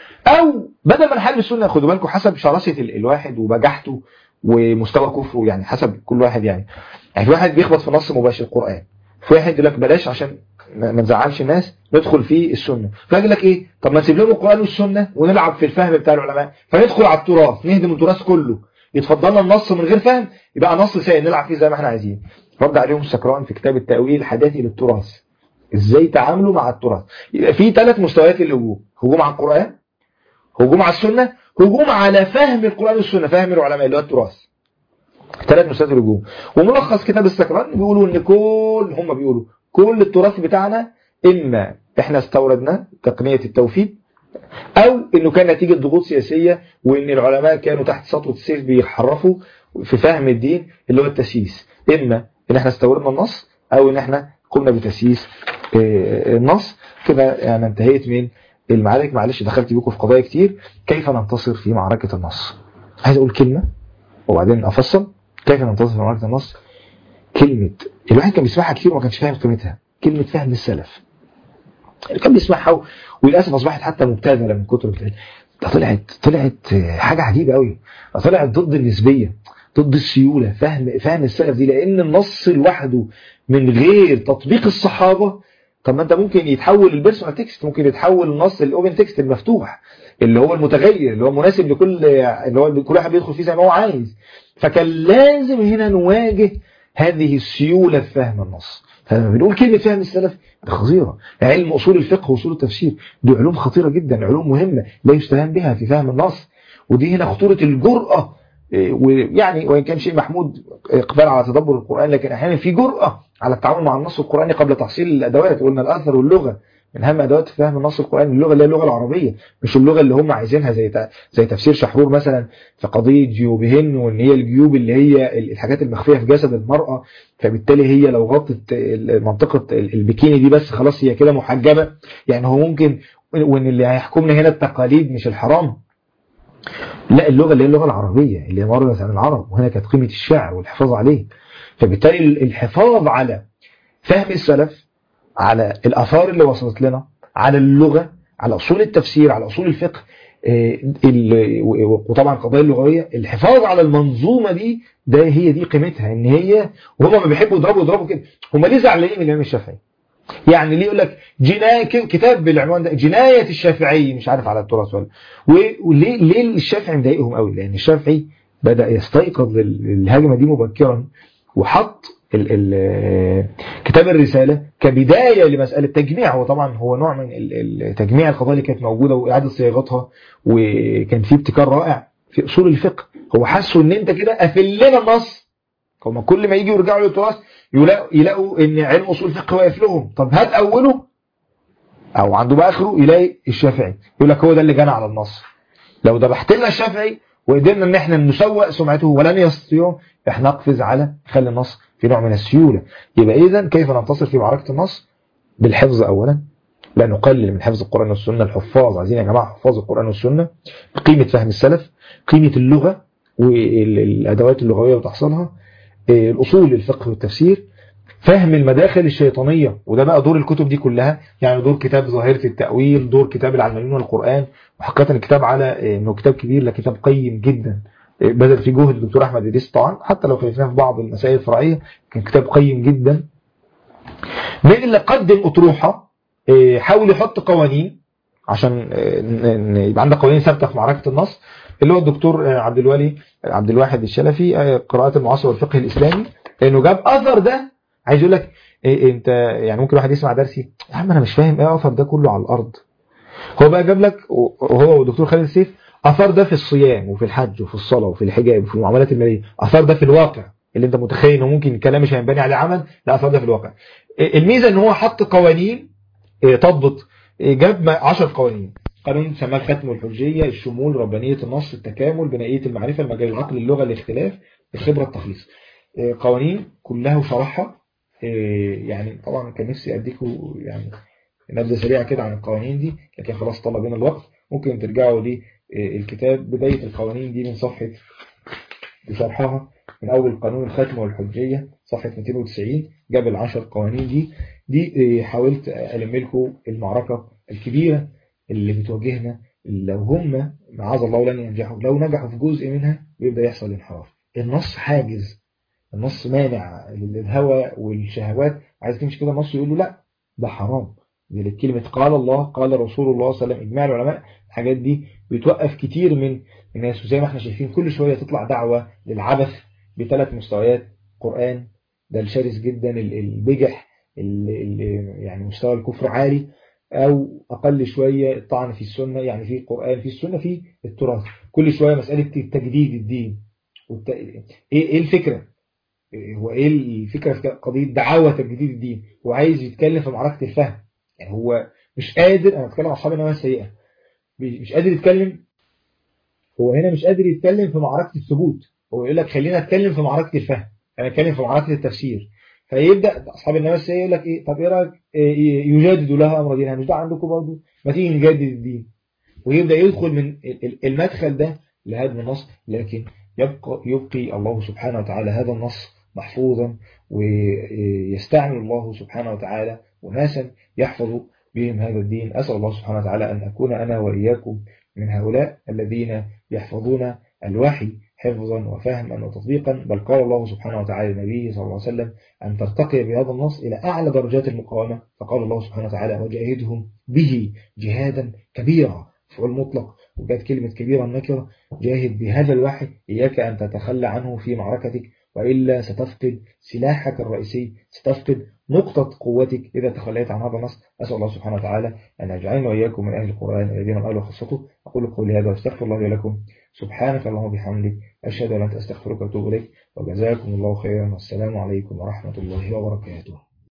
او بدل ما نحارب السنة خدوا بالكم حسب شراسة الواحد وبجحته ومستوى كفره يعني حسب كل واحد يعني يعني في واحد بيخبط في نص مباشر القرآن في واحد يقول لك بلاش عشان ما نزعلش الناس ندخل في السنة فيقول لك ايه طب ما نسيب لهم القرآن والسنة ونلعب في الفهم بتاع العلماء فندخل على التراث نهدم التراث كله يتفضلنا النص من غير فهم يبقى نص سائل نلعب فيه زي ما احنا عايزين رد عليهم السكران في كتاب التأويل الحداثي للتراث ازاي تعاملوا مع التراث يبقى في ثلاث مستويات للهجوم هجوم على القرآن هجوم على السنة هجوم على فهم القرآن والسنة فهم العلماء اللي هو التراث ثلاث مستويات الهجوم وملخص كتاب السكران بيقولوا ان كل هم بيقولوا كل التراث بتاعنا اما احنا استوردنا تقنية التوفيق او انه كان نتيجة ضغوط سياسية وان العلماء كانوا تحت سطوة السيف بيحرفوا في فهم الدين اللي هو التسييس اما ان احنا استوردنا النص او ان احنا قمنا بتسييس النص كده يعني انتهيت من المعارك معلش دخلت بيكم في قضايا كتير كيف ننتصر في معركة النص عايز اقول كلمة وبعدين افصل كيف ننتصر في معركة النص كلمة الواحد كان بيسمعها كتير وما كانش فاهم قيمتها كلمة فهم السلف كان بيسمعها وللاسف اصبحت حتى مبتذله من كتر ده طلعت طلعت حاجه عجيبه قوي طلعت ضد النسبيه ضد السيوله فهم فهم السلف دي لان النص لوحده من غير تطبيق الصحابه طب ما انت ممكن يتحول البيرسونال تكست ممكن يتحول النص الاوبن تكست المفتوح اللي هو المتغير اللي هو مناسب لكل اللي هو كل واحد بيدخل فيه زي ما هو عايز فكان لازم هنا نواجه هذه السيوله في فهم النص فلما بنقول كلمة فهم السلف ده خطيرة علم أصول الفقه وأصول التفسير دي علوم خطيرة جدا علوم مهمة لا يستهان بها في فهم النص ودي هنا خطورة الجرأة ويعني وإن كان شيء محمود إقبال على تدبر القرآن لكن أحيانا في جرأة على التعامل مع النص القرآني قبل تحصيل الأدوات قلنا الأثر واللغة من اهم ادوات فهم النص القراني اللغه اللي هي اللغه العربيه مش اللغه اللي هم عايزينها زي ت- زي تفسير شحرور مثلا في قضيه جيوبهن وان هي الجيوب اللي هي الحاجات المخفيه في جسد المراه فبالتالي هي لو غطت منطقه البكيني دي بس خلاص هي كده محجبه يعني هو ممكن وان اللي هيحكمنا هنا التقاليد مش الحرام لا اللغه اللي هي اللغه العربيه اللي هي مرت عن العرب وهنا كانت قيمه الشعر والحفاظ عليه فبالتالي الحفاظ على فهم السلف على الآثار اللي وصلت لنا على اللغة على أصول التفسير على أصول الفقه آه، ال- وطبعا القضايا اللغوية الحفاظ على المنظومة دي ده هي دي قيمتها ان هي وهم ما بيحبوا يضربوا يضربوا كده هم ليه زعلانين من الإمام الشافعي يعني ليه يقول لك جناية ك- كتاب بالعنوان ده جناية الشافعي مش عارف على التراث ولا و- وليه ليه الشافعي مضايقهم قوي لأن الشافعي بدأ يستيقظ لل- الهجمة دي مبكرا وحط ال ال كتاب الرسالة كبداية لمسألة تجميع هو طبعا هو نوع من ال- ال- تجميع القضايا اللي كانت موجودة وإعادة صياغتها وكان في ابتكار رائع في أصول الفقه هو حسوا إن أنت كده قافل لنا النص هما كل ما يجوا يرجعوا للتراث يلاقوا, يلاقوا إن علم أصول الفقه واقف لهم طب هات أوله أو عنده بقى آخره يلاقي الشافعي يقول لك هو ده اللي جنى على النص لو ذبحت لنا الشافعي وقدرنا ان احنا نسوق سمعته ولن يستطيعوا احنا نقفز على خلي النص في نوع من السيولة يبقى اذا كيف ننتصر في معركة النص بالحفظ اولا لا نقلل من حفظ القرآن والسنة الحفاظ عايزين يا جماعة حفاظ القرآن والسنة قيمة فهم السلف قيمة اللغة والأدوات اللغوية وتحصيلها إيه، الأصول الفقه والتفسير فهم المداخل الشيطانية وده بقى دور الكتب دي كلها يعني دور كتاب ظاهرة التأويل دور كتاب العلمانيون والقرآن وحقيقة الكتاب على إيه، انه كتاب كبير لكن كتاب قيم جدا إيه، بذل فيه جهد الدكتور احمد ادريس طبعا حتى لو خلفناه في بعض المسائل الفرعيه كان كتاب قيم جدا من اللي قدم اطروحه إيه، حاول يحط قوانين عشان إيه، ن- ن- يبقى عندك قوانين ثابته في معركه النص اللي هو الدكتور آه، عبد الولي عبد الواحد الشلفي آه، قراءات المعاصر والفقه الاسلامي انه جاب اثر ده عايز يقول لك إيه انت يعني ممكن واحد يسمع درسي يا عم انا مش فاهم ايه اثر ده كله على الارض هو بقى جاب لك وهو والدكتور خالد سيف اثار ده في الصيام وفي الحج وفي الصلاه وفي الحجاب وفي المعاملات الماليه اثار ده في الواقع اللي انت متخيل انه ممكن الكلام مش هينبني عليه عمل لا اثار ده في الواقع الميزه ان هو حط قوانين إيه، تضبط إيه، جاب 10 قوانين قانون سماه ختم الحجيه الشمول ربانيه النص التكامل بنائيه المعرفه المجال العقل اللغه الاختلاف الخبره التخليص إيه، قوانين كلها وشرحها إيه، يعني طبعا كان نفسي اديكم يعني نبذه سريعه كده عن القوانين دي لكن خلاص طلب بينا الوقت ممكن ترجعوا للكتاب بدايه القوانين دي من صفحه بشرحها من اول قانون الختم والحجيه صفحه 290 جاب العشر قوانين دي دي إيه، حاولت الم لكم المعركه الكبيره اللي بتواجهنا لو هم معاذ الله لن ينجحوا لو نجحوا في جزء منها بيبدا يحصل انحراف النص حاجز النص مانع للهوى والشهوات عايز تمشي كده النص يقول له لا ده حرام دي كلمة قال الله قال رسول الله صلى الله عليه وسلم إجماع العلماء الحاجات دي بتوقف كتير من الناس وزي ما احنا شايفين كل شوية تطلع دعوة للعبث بثلاث مستويات قرآن ده الشرس جدا ال- البجح ال- ال- يعني مستوى الكفر عالي أو أقل شوية الطعن في السنة يعني في القرآن في السنة في التراث كل شوية مسألة تجديد الدين والت... إيه إيه الفكرة هو ايه الفكره في قضيه دعاوى تجديد الدين هو عايز يتكلم في معركه الفهم يعني هو مش قادر انا بتكلم عن اصحاب النوايا السيئه مش قادر يتكلم هو هنا مش قادر يتكلم في معركه الثبوت هو يقول لك خلينا اتكلم في معركه الفهم انا اتكلم في معركه التفسير فيبدا اصحاب النوايا السيئه يقول لك ايه طب ايه رايك إيه يجاددوا لها امر دينها مش ده عندكم برضه ما تيجي نجدد الدين ويبدا يدخل من ال- ال- المدخل ده لهدم النص لكن يبقى يبقي الله سبحانه وتعالى هذا النص محفوظا ويستعمل الله سبحانه وتعالى أناسا يحفظ بهم هذا الدين أسأل الله سبحانه وتعالى أن أكون أنا وإياكم من هؤلاء الذين يحفظون الوحي حفظا وفهما وتطبيقا بل قال الله سبحانه وتعالى لنبيه صلى الله عليه وسلم أن ترتقي بهذا النص إلى أعلى درجات المقاومة فقال الله سبحانه وتعالى وجاهدهم به جهادا كبيرا فعل مطلق وجاءت كلمة كبيرا نكرة جاهد بهذا الوحي إياك أن تتخلى عنه في معركتك وإلا ستفقد سلاحك الرئيسي ستفقد نقطة قوتك إذا تخليت عن هذا النص أسأل الله سبحانه وتعالى أن يجعلنا وإياكم من أهل القرآن الذين قالوا خاصته أقول قولي هذا واستغفر الله لي ولكم سبحانك اللهم وبحمدك أشهد أن لا إله إلا أنت أستغفرك وأتوب إليك وجزاكم الله خيرا والسلام عليكم ورحمة الله وبركاته